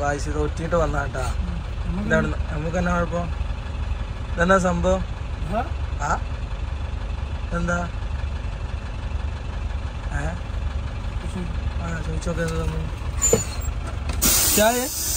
കാശ് ഇത് ഒറ്റിയിട്ട് വന്നാട്ടാ എന്താണ് നമുക്ക് എന്നാ കുഴപ്പം ഇതെന്നാ സംഭവം ആ എന്താ ഏ ആ ചോദിച്ചോക്കെ എന്ത് തന്നു ചായ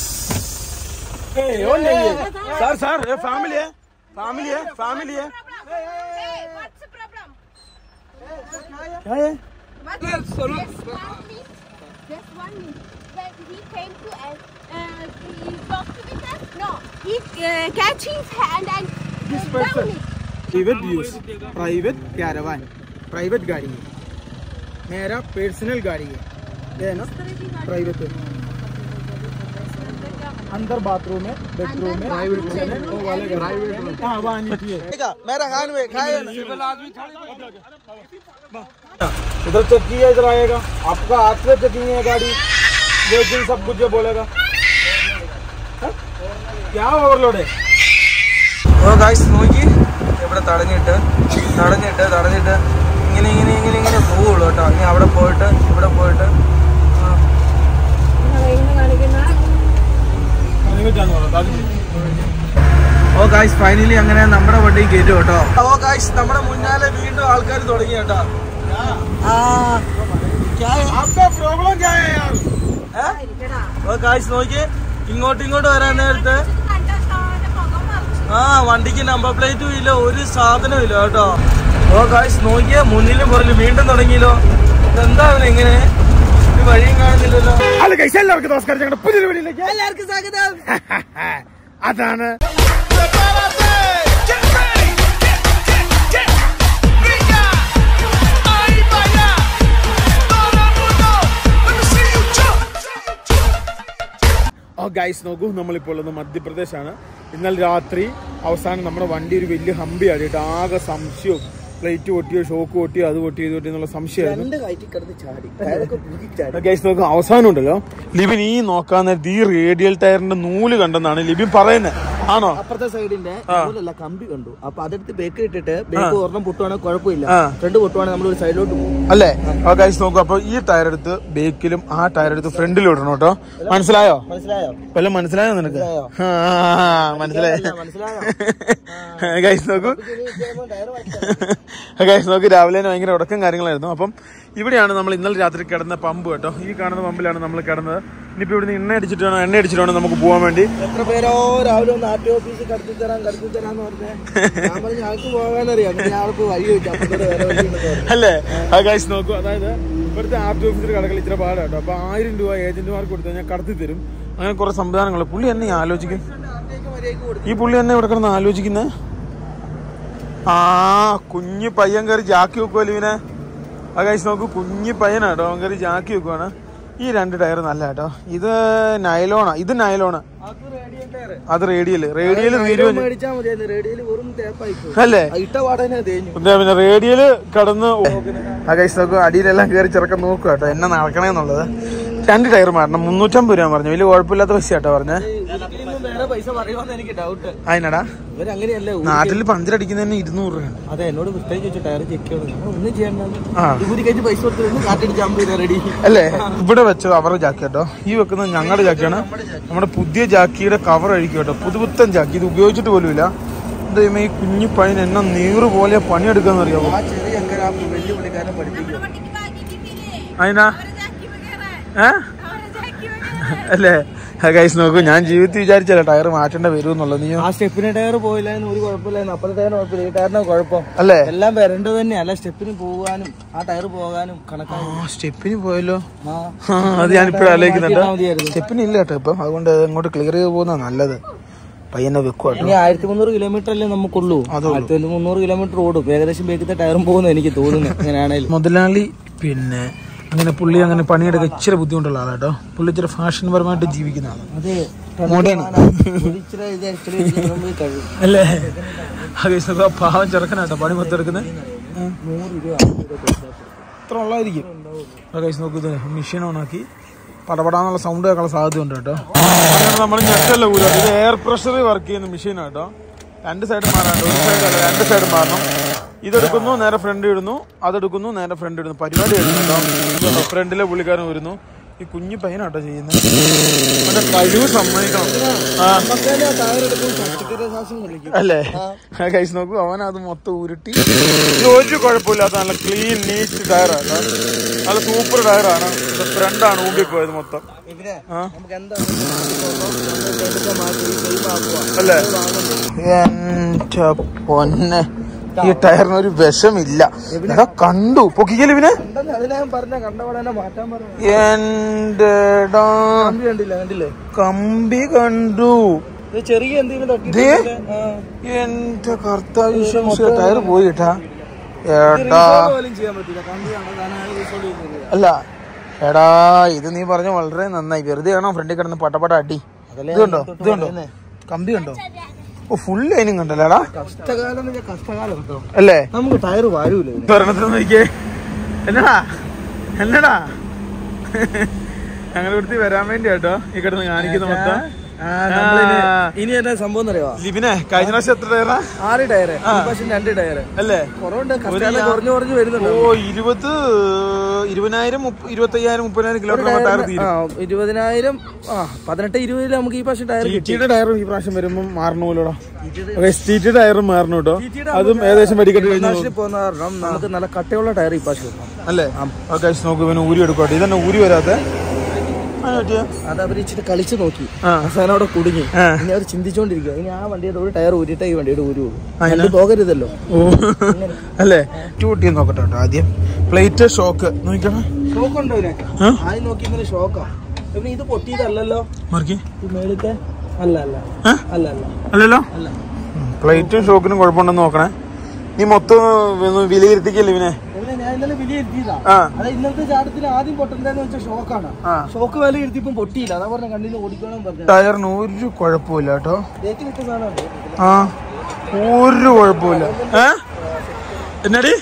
सर सर ये फैमिली है फैमिली है फैमिली है Hey, what's the problem? क्या है What? Just one minute. Just one minute. When he came to us, uh, he talked with us. No, he uh, catch his hand and uh, down it. Private use private caravan private गाड़ी है मेरा personal गाड़ी है ये है ना private है अंदर बाथरूम है बेडरूम है प्राइवेट रूम है वो वाले प्राइवेट रूम हाँ वहाँ नीचे है मेरा खान में खाए इधर चेक किया इधर आएगा आपका हाथ से चेकिंग है गाड़ी जो दिन सब कुछ जो बोलेगा हाँ? क्या ओवरलोड है ഓ ഗായ്സ് നോക്കി ഇവിടെ തടഞ്ഞിട്ട് തടഞ്ഞിട്ട് തടഞ്ഞിട്ട് ഇങ്ങനെ ഇങ്ങനെ ഇങ്ങനെ ഇങ്ങനെ പോവുള്ളൂ കേട്ടോ ഇനി അവിടെ പോയിട്ട് ഇവിടെ പോയിട്ട് ആ. ഓ ഗായ്സ് ഫൈനലി അങ്ങനെ നമ്മുടെ വണ്ടി കയറ്റും കേട്ടോ ഓ ഗായ്സ് നമ്മുടെ മുന്നാലെ വീണ്ടും ആൾക്കാർ തുടങ്ങി കേട്ടോ ആ आपका प्रॉब्लम क्या है यार ഓ ഗായ്സ് നോക്കി ഇങ്ങോട്ട് ഇങ്ങോട്ട് വരാൻ നേരത്ത് ആ വണ്ടിക്ക് നമ്പർ പ്ലേറ്റും ഇല്ല ഒരു സാധനവും ഇല്ല കേട്ടോ ഓ ഗായ്സ് നോക്കിയേ മുന്നിലും പുറകിലും വീണ്ടും തുടങ്ങിയല്ലോ എന്താ അവന് എങ്ങനെ ഒരു വഴിയും കാണുന്നില്ലല്ലോ ഹലോ ഗൈസ് എല്ലാവർക്കും നമസ്കാരം ഞങ്ങളുടെ പുതിയൊരു വീഡിയോയിലേക്ക് എല്ലാവർക്കും സ്വാഗതം അതാണ് ഓ ഗൈസ് നോക്കൂ നമ്മളിപ്പോൾ ഉള്ളത് മധ്യപ്രദേശാണ് ഇന്നലെ രാത്രി അവസാനം നമ്മുടെ വണ്ടി ഒരു വലിയ ഹമ്പി ആടിയിട്ട് ആകെ സംശയവും പ്ലേറ്റ് പൊട്ടിയോ ഷോക്ക് പൊട്ടിയോ അത് പൊട്ടിയോ ഇത് പൊട്ടിയോ എന്നുള്ള സംശയമായിരുന്നു ഗൈസ് നോക്കും അവസാനം ഉണ്ടല്ലോ ലിബിൻ ഈ നോക്കാൻ നേരത്ത് ഈ റേഡിയൽ ടയറിന്റെ നൂല് കണ്ടെന്നാണ് ലിബിൻ പറയുന്നത് ആണോ അപ്പുറത്തെ സൈഡിന്റെ നൂലല്ല കമ്പി കണ്ടു അപ്പൊ അതെടുത്ത് ബേക്ക് ഇട്ടിട്ട് ബേക്ക് ഒരെണ്ണം പൊട്ടുവാണെങ്കിൽ കുഴപ്പമില്ല ആ. രണ്ട് പൊട്ടുവാണെങ്കിൽ നമ്മൾ ഒരു സൈഡിലോട്ട് പോകും അല്ലേ ആ ഗൈസ് നോക്കൂ അപ്പൊ ഈ ടയർ എടുത്ത് ബേക്കിലും ആ ടയർ എടുത്ത് ഫ്രണ്ടിലും ഇടണം കേട്ടോ മനസ്സിലായോ മനസ്സിലായോ വല്ലതും മനസ്സിലായോ നിനക്ക് ആ, മനസ്സിലായോ മനസ്സിലായോ ഗൈസ് നോക്കൂ ഗൈസ് നോക്ക് രാവിലെ തന്നെ ഭയങ്കര ഉടക്കം കാര്യങ്ങളായിരുന്നു അപ്പം ഇവിടെയാണ് നമ്മൾ ഇന്നലെ രാത്രി കിടന്ന പമ്പ് കേട്ടോ ഈ കാണുന്ന പമ്പിലാണ് നമ്മൾ കിടന്നത് ഇനിയിപ്പോ ഇവിടുന്ന് എണ്ണ അടിച്ചിട്ട് വേണം എണ്ണ അടിച്ചിട്ട് വേണം നമുക്ക് പോകാൻ വേണ്ടി എത്ര പേരോ രാവിലെ ഒന്ന് ആർ ടി ഓഫീസിൽ കടത്തി തരാൻ കടത്തി തരാന്ന് പറഞ്ഞേ ഞാൻ പറഞ്ഞു ഞങ്ങൾക്ക് പോകാനറിയാം ഞാൻ അവിടെ പോയി വഴി ചോദിച്ചു അപ്പുറത്തെ വേറെ വഴി ഉണ്ടെന്ന് പറഞ്ഞു. അല്ലേ ആ ഗൈസ് നോക്കൂ അതായത് ഇവിടുത്തെ ആർ ടി ഓഫീസിൽ കടകൾ ഇച്ചിരി പാടാണ് കേട്ടോ അപ്പൊ ആയിരം രൂപ ഏജന്റുമാർക്ക് കൊടുത്തു കഴിഞ്ഞാൽ കടത്തി തരും അങ്ങനെ കുറെ സംവിധാനങ്ങൾ പുള്ളി എന്നെ ഈ ആലോചിക്കും ഈ പുള്ളി എന്നെ ഇവിടെ കിടന്ന് ആലോചിക്കുന്നേ ആ കുഞ്ഞു പയ്യൻ കയറി ജാക്കി വെക്കുമല്ലോ ഇവനെ ആ കഴിച്ച് നോക്കൂ കുഞ്ഞു പയ്യനാട്ടോ അവൻ കയറി ജാക്കി വെക്കുവാണ് ഈ രണ്ട് ടയർ നല്ല കേട്ടോ ഇത് നൈലോണാ ഇത് നൈലോണ് അത് റേഡിയല് റേഡിയല് തീരുവ മേടിച്ചാ മതിയായിരുന്നു റേഡിയോയിൽ വെറും തേപ്പായി പോയി അല്ലേ ആ, ഇട്ട പാടനെ തേഞ്ഞു പിന്നെ പിന്നെ റേഡിയല് കടന്ന് ആ കഴിച്ച് നോക്കൂ അടിയിലെല്ലാം കയറി ചെറുക്കം നോക്കുക കേട്ടോ എന്നെ നടക്കണേന്നുള്ളത് രണ്ട് ടയർ മാറണം മുന്നൂറ്റമ്പത് രൂപ പറഞ്ഞു വലിയ കുഴപ്പമില്ലാത്ത പൈസ കേട്ടോ പറഞ്ഞേ ഇതിലും വേറെ പൈസ പറയുമെന്ന് എനിക്ക് ഡൗട്ട് അതിനടാ ഇവരങ്ങനെയല്ലേ നാട്ടിൽ പഞ്ചറടിക്കുന്നതിന് ഇരുന്നൂറ് രൂപയാണ് അതെ എന്നോട് പ്രത്യേകിച്ച് ചോദിച്ചു ടയർ ചെക്ക് ചെയ്യണം നമ്മൾ ഒന്നും ചെയ്യണ്ട ആ. ഊരി കഴിച്ച് പൈസ കൊടുത്തു കാറ്റടിച്ച് അമ്പത് രൂപ റെഡി അല്ലേ ഇവിടെ വെച്ചത് അവരുടെ ജാക്കി കേട്ടോ ഈ വെക്കുന്നത് ഞങ്ങളുടെ ജാക്കിയാണ് നമ്മുടെ പുതിയ ജാക്കിയുടെ കവർ അഴിക്കും കേട്ടോ പുതുപുത്തൻ ജാക്കി ഇത് ഉപയോഗിച്ചിട്ട് പോലുമില്ല എന്താ ഈ കുഞ്ഞു പയ്യൻ എന്നെ നീറ് പോലെ പണിയെടുക്കാന്ന് അറിയാമോ ആ ചെറിയ ചക്കര ആ വലിയ പുള്ളിക്കാരനെ പഠിപ്പിക്കും അതിനാ ഏ അല്ലേ ഗൈസ് നോക്കൂ ഞാൻ ജീവിതത്തിൽ വിചാരിച്ചല്ല ടയർ മാറ്റേണ്ട വരും എന്നുള്ളത് നീയോ ആ സ്റ്റെപ്പിന് ടയർ പോയില്ലായിരുന്നു ഒരു കുഴപ്പമില്ലായിരുന്നു അപ്പുറത്തെ ടയറിന് കുഴപ്പമില്ല ഈ ടയറിന് കുഴപ്പം അല്ലേ എല്ലാം വരേണ്ടത് തന്നെ അല്ല സ്റ്റെപ്പിന് പോകാനും ആ ടയർ പോകാനും കണക്കാണ് ആ സ്റ്റെപ്പിന് പോയല്ലോ ആ. ആ, അത് ഞാൻ ഇപ്പോഴും ആലോചിക്കുന്നുണ്ട് മാറ്റിയിട്ടാ മതിയായിരുന്നു. സ്റ്റെപ്പിന് ഇല്ല കേട്ടോ ഇപ്പം അതുകൊണ്ട് അങ്ങോട്ട് ക്ലിയർ ചെയ്ത് പോകുന്ന നല്ലത് പയ്യനെ വെക്കുക കേട്ടോ ഇനി ആയിരത്തി മുന്നൂറ് കിലോമീറ്റർ അല്ലേ നമുക്കുള്ളൂ ആയിരത്തി മുന്നൂറ് കിലോമീറ്റർ ഓടും ഏകദേശം ബേക്കത്തെ ടയറും പോകുന്നു എനിക്ക് തോന്നുന്നു അങ്ങനെയാണെങ്കിലും മുതലാളി പിന്നെ അങ്ങനെ പുള്ളി അങ്ങനെ പണിയെടുക്കാൻ ഇച്ചിരി ബുദ്ധിമുട്ടുള്ള ആളാണ് കേട്ടോ പുള്ളി ഇച്ചിരി ഫാഷൻ പരമായിട്ട് ജീവിക്കുന്ന ആളാണ് അതെ മോഡേൺ ഇച്ചിരി ഇത് actually കഴിയും അല്ലേ ആ കേസ് നോക്കുക പാവം ചെറുക്കനാട്ടോ പണി മൊത്തം എടുക്കുന്നത് നൂറ് രൂപ ഇത്ര ഉള്ളതായിരിക്കും ആ കേസ് നോക്കൂ ഇത് മെഷീൻ ഓണാക്കി പടപടാന്നുള്ള സൗണ്ട് കേൾക്കാനുള്ള സാധ്യതയുണ്ട് കേട്ടോ അങ്ങനെ നമ്മൾ ഞെട്ടല്ല ഊരാ ഇത് എയർ പ്രഷർ വർക്ക് ചെയ്യുന്ന മെഷീനാണ് കേട്ടോ രണ്ട് സൈഡ് മാറാണ്ട് ഒരു സൈഡ് അല്ല രണ്ട് സൈഡ് മാറണം ഇതെടുക്കുന്നു നേരെ ഫ്രണ്ട് ഇടുന്നു അതെടുക്കുന്നു നേരെ ഫ്രണ്ട് ഇടുന്നു പരിപാടി എടുക്കുന്നു കേട്ടോ ഫ്രണ്ടിലെ പുള്ളിക്കാരൻ വരുന്നു ഈ കുഞ്ഞു പയ്യനാട്ടോ ചെയ്യുന്നത് മറ്റേ കഴിവ് സമ്മതിക്കണം ആ നമുക്ക് തന്നെ ആ ടയർ എടുക്കുമ്പോൾ പച്ചക്കറി ശ്വാസം വിളിക്കും അല്ലേ കഴിച്ച് നോക്കൂ അവൻ അത് മൊത്തം ഉരുട്ടി ഇത് ഒരു കുഴപ്പമില്ലാത്ത നല്ല ക്ലീൻ നീറ്റ് ടയറാണ് നല്ല സൂപ്പർ ടയറാണ് ഫ്രണ്ടാണ് ഊമ്പിപ്പോയത് മൊത്തം ഇവരെ ആ. നമുക്ക് എന്താ എടുക്കാൻ മാറ്റി സെയിം ആക്കുക അല്ലേ എന്റെ പൊന്നെ ഈ ടയറിന് ഒരു വിഷമില്ല എടാ കണ്ടു പൊക്കിക്കല് ഇവനെ ഉണ്ടെന്ന് അതിനെ ഞാൻ പറഞ്ഞ കണ്ടവിടെ തന്നെ മാറ്റാൻ പറഞ്ഞു എന്റെടാ കമ്പി കണ്ടില്ല കണ്ടില്ലേ കമ്പി കണ്ടു ഇത് ചെറിയ എന്തെങ്കിലും ദേ. തട്ടി എന്റെ കർത്താവ് വിശ്വസിച്ച ടയർ പോയി കേട്ടാ ഏട്ടാ പോലും ചെയ്യാൻ പറ്റില്ല കമ്പിയാണ് കാരണം റീസോൾവ് ചെയ്യുന്നത് അല്ല എടാ ഇത് നീ പറഞ്ഞ വളരെ നന്നായി വെറുതെ ആണോ ഫ്രണ്ടിൽ കിടന്ന് പട്ടപ്പട അടി ഇത് കണ്ടോ ഇത് കണ്ടോ കമ്പി കണ്ടോ ഓ ഫുൾ ലൈനും കണ്ടല്ലേടാ കഷ്ടകാലം എന്ന് വെച്ചാൽ കഷ്ടകാലം കേട്ടോ അല്ലേ നമുക്ക് ടയർ വാരൂല ഇതിന്. ഒരെണ്ണത്തിന് നോക്കിയേ എന്നടാ എന്നടാ ഞങ്ങൾ ഇവിടുത്തെ വരാൻ വേണ്ടി കേട്ടോ ഈ കിടന്ന് കാണിക്കുന്ന മൊത്തം ആ, നമ്മളിനി- ഇനി എന്നാ സംഭവം അറിയോ ലിബിനെ കഴിഞ്ഞ പ്രാവശ്യം എത്ര ടയറാ ആറ് ടയറ് പക്ഷെ രണ്ട് ടയറ് അല്ലേ കുറവുണ്ട് കഷ്ടകാലം കുറഞ്ഞു കുറഞ്ഞു വരുന്നുണ്ട് ഓ ഇരുപത് ഇരുപതിനായിരം ഇരുപത്തി അയ്യായിരം മുപ്പതിനായിരം കിലോമീറ്റർ ടയർ തീരും ആ ഇരുപതിനായിരം ആ പതിനെട്ട് ഇരുപതിൽ നമുക്ക് ഈ പ്രാവശ്യം ടയർ കിട്ടി ടിറ്റിയുടെ ടയറും ഈ പ്രാവശ്യം വരുമ്പോൾ മാറണമല്ലോടാ ടിറ്റി ടയറും മാറണം കേട്ടോ അതും ഏകദേശം വെടിക്കെട്ട് കഴിഞ്ഞു നാട്ടിൽ പോകുന്ന കാരണം നമുക്ക് നല്ല കട്ടയുള്ള ടയർ ഈ പ്രാവശ്യം കിട്ടണം അല്ലേ ഓക്കെ നോക്ക് ഇവന് ഊരി എടുക്കട്ടെ ഇതന്നെ ഊരി വരാത്തെ ആ, പറ്റിയോ? അത് അവർ ഇച്ചിരി കളിച്ച് നോക്കി ആ. അവസാനം അവിടെ കുടുങ്ങി ആ. ഇനി അവർ ചിന്തിച്ചോണ്ടിരിക്കുക ഇനി ആ വണ്ടിയുടെ ഒരു ടയർ ഊരിട്ടേ ഈ വണ്ടിയുടെ ഊരി പോകും അതിനാ? കണ്ടു പോകരുതല്ലോ ഓ അല്ലേ ടൂട്ടി നോക്കട്ടെ കേട്ടോ ആദ്യം പ്ലേറ്റ് ഷോക്ക് നോക്കണം ഷോക്ക് ഉണ്ടോ ഇതിനെ ആ? ആദ്യം നോക്കി ഇന്നലെ ഷോക്കാ ഇവന് ഇത് പൊട്ടിയതല്ലല്ലോ മാർക്കി ഈ മേളിത്തെ അല്ല അല്ല ആ? അല്ല അല്ല അല്ലല്ലോ അല്ല പ്ലേറ്റും ഷോക്കിനും കുഴപ്പമുണ്ടെന്ന് നോക്കണേ നീ മൊത്തം ഒന്ന് വിലയിരുത്തിക്കല്ലേ ഇവനെ ഇവനെ ഞാൻ ഇന്നലെ വിലയിരുത്തിയതാ ആ അത് ഇന്നത്തെ ചാട്ടത്തിന് ആദ്യം പൊട്ടുന്നതെന്ന് വെച്ചാൽ ഷോക്കാണ് ആ. ഷോക്ക് വില ഇരുത്തിയപ്പം പൊട്ടിയില്ല അതാ പറഞ്ഞ കണ്ണിന് ഓടിക്കണം പറഞ്ഞു ടയറിന് ഒരു കുഴപ്പമില്ല കേട്ടോ ബേക്കിൽ ഇട്ട സാധനമുണ്ട് ആ ഒരു കുഴപ്പമില്ല ഏ എന്നടി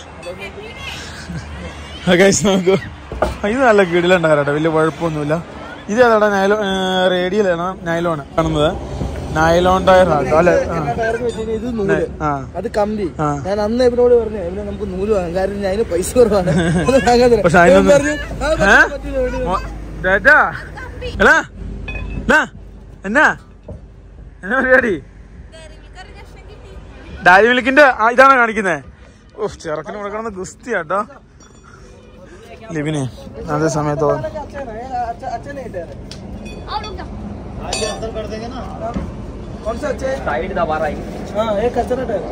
ഗൈസ് നോക്കൂ ആ, ഇത് നല്ല കിടിലുണ്ടായിരുന്നു വലിയ കുഴപ്പമൊന്നുമില്ല ഇത് ഏതാടാ നൈലോ റേഡിയലാണ് നൈലോണ് കാണുന്നത് നൈലോൺ ടയർ ആട്ടോ അല്ലെ ടയർ വെച്ചാൽ ഇത് നൂല് ആ അത് കമ്പി ആ. ഞാൻ അന്ന് ഇവനോട് പറഞ്ഞു ഇവനെ നമുക്ക് നൂല് വാങ്ങാം കാരണം ഞാൻ അതിന് പൈസ കുറവാണ് അത് വാങ്ങാൻ തരാം. പക്ഷെ ഇവൻ അതിനൊന്നും- പറഞ്ഞു, "ആ, പറ്റില്ല, ഏ? പറ്റില്ല, വേണ്ടി മോ- ഡേറ്റാ എടാ ഡാ, എന്നാ എന്നാ പരിപാടി ഡാരി മിൽക്കിന്റെ ആ, ഇതാണോ കാണിക്കുന്നേ ഓഹ് ചെറുക്കന് കൊടുക്കണമെന്ന് ഗുസ്തി കേട്ടോ ലിബിനെ അതേ സമയത്ത് ഓ- അച്ഛനാ, ഏ, അച്ഛ- അച്ഛനെ ഇട്ടേരെ. और रुक जाओ कौन सा अच्छे साइड दबा रहा है हाँ एक कचरा टायर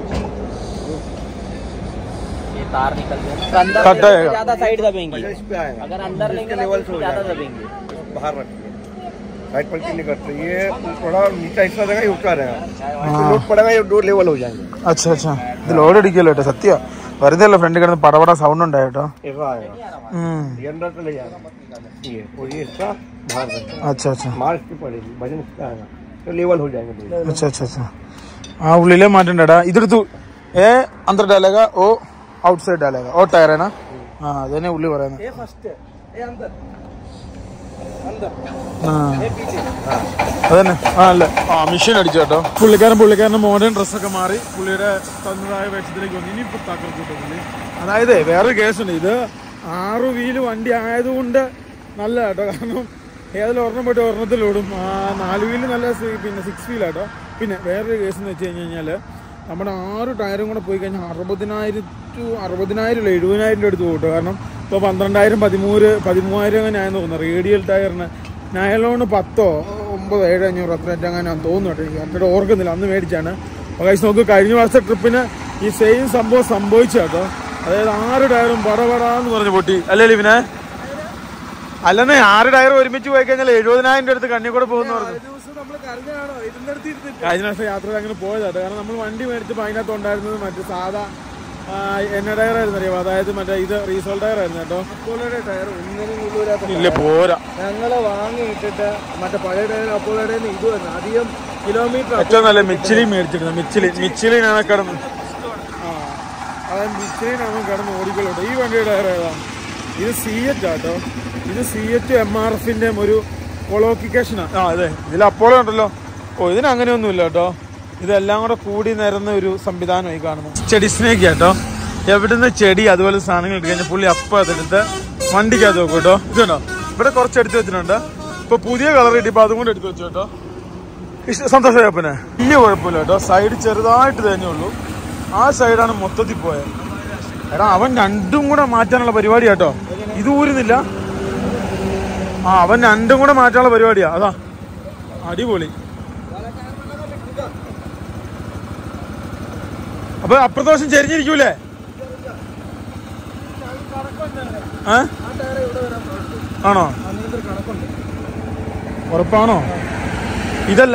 ये तार निकल गया अंदर कट जाएगा। ज्यादा साइड दबेंगे इस पे आएगा अगर अंदर लेंगे ना तो ज्यादा दबेंगे बाहर रखिए साइड पलटी नहीं करते ये थोड़ा नीचा हिस्सा रहेगा ये ऊंचा रहेगा इसमें लोड पड़ेगा ये दो लेवल हो जाएंगे അച്ഛാ അച്ഛാ ഇത് ലോഡ് അടിക്കല്ലോ കേട്ടോ സത്യ വെറുതെ അല്ല ഫ്രണ്ട് കിടന്ന് പടപട സൗണ്ട് ഉണ്ടായി കേട്ടോ ऐसा आएगा ഉം. ये अंदर चले जाएगा ये और ये हिस्सा बाहर रखेगा അച്ഛാ അച്ഛാ मार इसकी पड़ेगी वजन इसका आएगा तो लेवल हो जाएंगे दोनों। അച്ഛാ അച്ഛാ അച്ഛാ ആ ഉള്ളിലെ മാറ്റണ്ടടാ ഇതെടുത്തു ഏ അന്തർ ഡാലേഗ ഓ ഔട്ട് സൈഡ് ഡാലേഗ ഓ ടയർ ആണ് ആ അതന്നെ ഉള്ളി പറയുന്നത് ये फर्स्ट है ये अंदर अंदर ആ ये पीछे അതന്നെ ആ അല്ലേ ആ മെഷീൻ അടിച്ചു കേട്ടോ പുള്ളിക്കാരൻ പുള്ളിക്കാരന്റെ മോഡേൺ ഡ്രസ്സൊക്കെ മാറി പുള്ളിയുടെ തന്നതായ വേഷത്തിലേക്ക് വന്നു ഇനിയിപ്പോ തകർക്കൂട്ടോ പുള്ളി അതായത് വേറൊരു കേസുണ്ട് ഇത് ആറ് വീല് വണ്ടി ആയതുകൊണ്ട് നല്ല കേട്ടോ കാരണം ഏതെങ്കിലും ഒരെണ്ണം പോയിട്ട് ഒരെണ്ണത്തിലോടും ആ നാല് വീല് നല്ല സി- പിന്നെ സിക്സ് വീലാട്ടോ പിന്നെ വേറൊരു കേസ് എന്ന് വെച്ച് കഴിഞ്ഞ് കഴിഞ്ഞാൽ നമ്മുടെ ആറ് ടയറും കൂടെ പോയി കഴിഞ്ഞാൽ അറുപതിനായിരം ടു അറുപതിനായിരം ഇല്ല എഴുപതിനായിരം രൂപ എടുത്ത് പോകും കേട്ടോ കാരണം ഇപ്പോൾ പന്ത്രണ്ടായിരം പതിമൂന്ന് പതിമൂവായിരം അങ്ങനെ ആയെന്ന് തോന്നുന്നു റേഡിയൽ ടയറിന് നയലോണ് പത്തോ ഒമ്പതോ ഏഴോ അഞ്ഞൂറ് അത്ര അങ്ങനെ തോന്നുന്നു കേട്ടോ എനിക്ക് കറക്റ്റ് ഓർക്കുന്നില്ല അന്ന് മേടിച്ചാണ് അപ്പോൾ കഴിച്ച് നോക്ക് കഴിഞ്ഞ വർഷത്തെ ട്രിപ്പിന് ഈ സെയിം സംഭവം സംഭവിച്ചു കേട്ടോ അതായത് ആറ് ടയറും പടപടാന്ന് പറഞ്ഞ് പൊട്ടി അല്ലേ ലിവിനെ അല്ലെന്നേ ആറ് ടയർ ഒരുമിച്ച് പോയി കഴിഞ്ഞാൽ എഴുപതിനായിരം രൂപ അടുത്ത് കണ്ണി കൂടെ പോകുന്നു പറഞ്ഞു ഒരു ദിവസം നമ്മൾ കരഞ്ഞാണോ ഇരുന്നെടുത്ത് ഇരുന്നിട്ട് കഴിഞ്ഞ വർഷം യാത്ര അങ്ങനെ പോയതാട്ടോ കാരണം നമ്മൾ വണ്ടി മേടിച്ചപ്പോൾ അതിനകത്ത് ഉണ്ടായിരുന്നത് മറ്റേ സാധാ ആ, എണ്ണ ടയർ ആയിരുന്നു അറിയാം അതായത് മറ്റേ ഇത് റീസോൾ ടയർ ആയിരുന്നു കേട്ടോ അപ്പോളയുടെ ടയർ ഒന്നിനും കൊള്ളൂരാത്ത ഇല്ല പോരാ ഞങ്ങള് വാങ്ങിയിട്ടിട്ട് മറ്റേ പഴയ ടയർ അപ്പോളയുടെ ഇത് വന്നു അധികം കിലോമീറ്റർ ഏറ്റവും നല്ല മിച്ചിലി മേടിച്ചിരുന്നത് മിച്ചിലി മിച്ചിലിനാണ് കിടന്ന് ആ അതായത് മിച്ചിലിനാണ് കിടന്ന് ഓടിക്കളുണ്ട് ഈ വണ്ടിയുടെ ടയർ ഏതാ ഇത് സി എച്ച് ആട്ടോ ഇത് സി എച്ച് എം ആർ എഫിന്റെ ഒരു കൊളോക്കിക്കേഷനാണ് ആ അതെ ഇതിൽ അപ്പോളോ ഉണ്ടല്ലോ ഓ ഇതിന് അങ്ങനെയൊന്നുമില്ല കേട്ടോ ഇതെല്ലാം കൂടെ കൂടി നിരന്ന ഒരു സംവിധാനമായി കാണുന്നു ചെടി സ്നേക്ക് കേട്ടോ എവിടുന്ന് ചെടി അതുപോലെ സാധനങ്ങൾ ഇട്ട് കഴിഞ്ഞാൽ പുള്ളി അപ്പം അതെടുത്ത് വണ്ടിക്കകത്ത് വെക്കും കേട്ടോ ഇതുണ്ടോ ഇവിടെ കുറച്ച് എടുത്ത് വെച്ചിട്ടുണ്ട് ഇപ്പൊ പുതിയ കളർ കിട്ടിയപ്പോ അതും കൂടെ എടുത്തു വെച്ചു കേട്ടോ ഇഷ്ട സന്തോഷമായി അപ്പനെ വലിയ കുഴപ്പമില്ല കേട്ടോ സൈഡ് ചെറുതായിട്ട് തന്നെ ഉള്ളൂ ആ സൈഡാണ് മൊത്തത്തിൽ പോയത് എടാ അവൻ രണ്ടും കൂടെ മാറ്റാനുള്ള പരിപാടി കേട്ടോ ഇത് ഊരുന്നില്ല ആ അവൻ രണ്ടും കൂടെ മാറ്റാനുള്ള പരിപാടിയാ അതാ അടിപൊളി അപ്പൊ അപ്പുറത്തെ വശം ചെരിഞ്ഞിരിക്കൂലേ ഏ ആണോ ഉറപ്പാണോ ഇതല്ല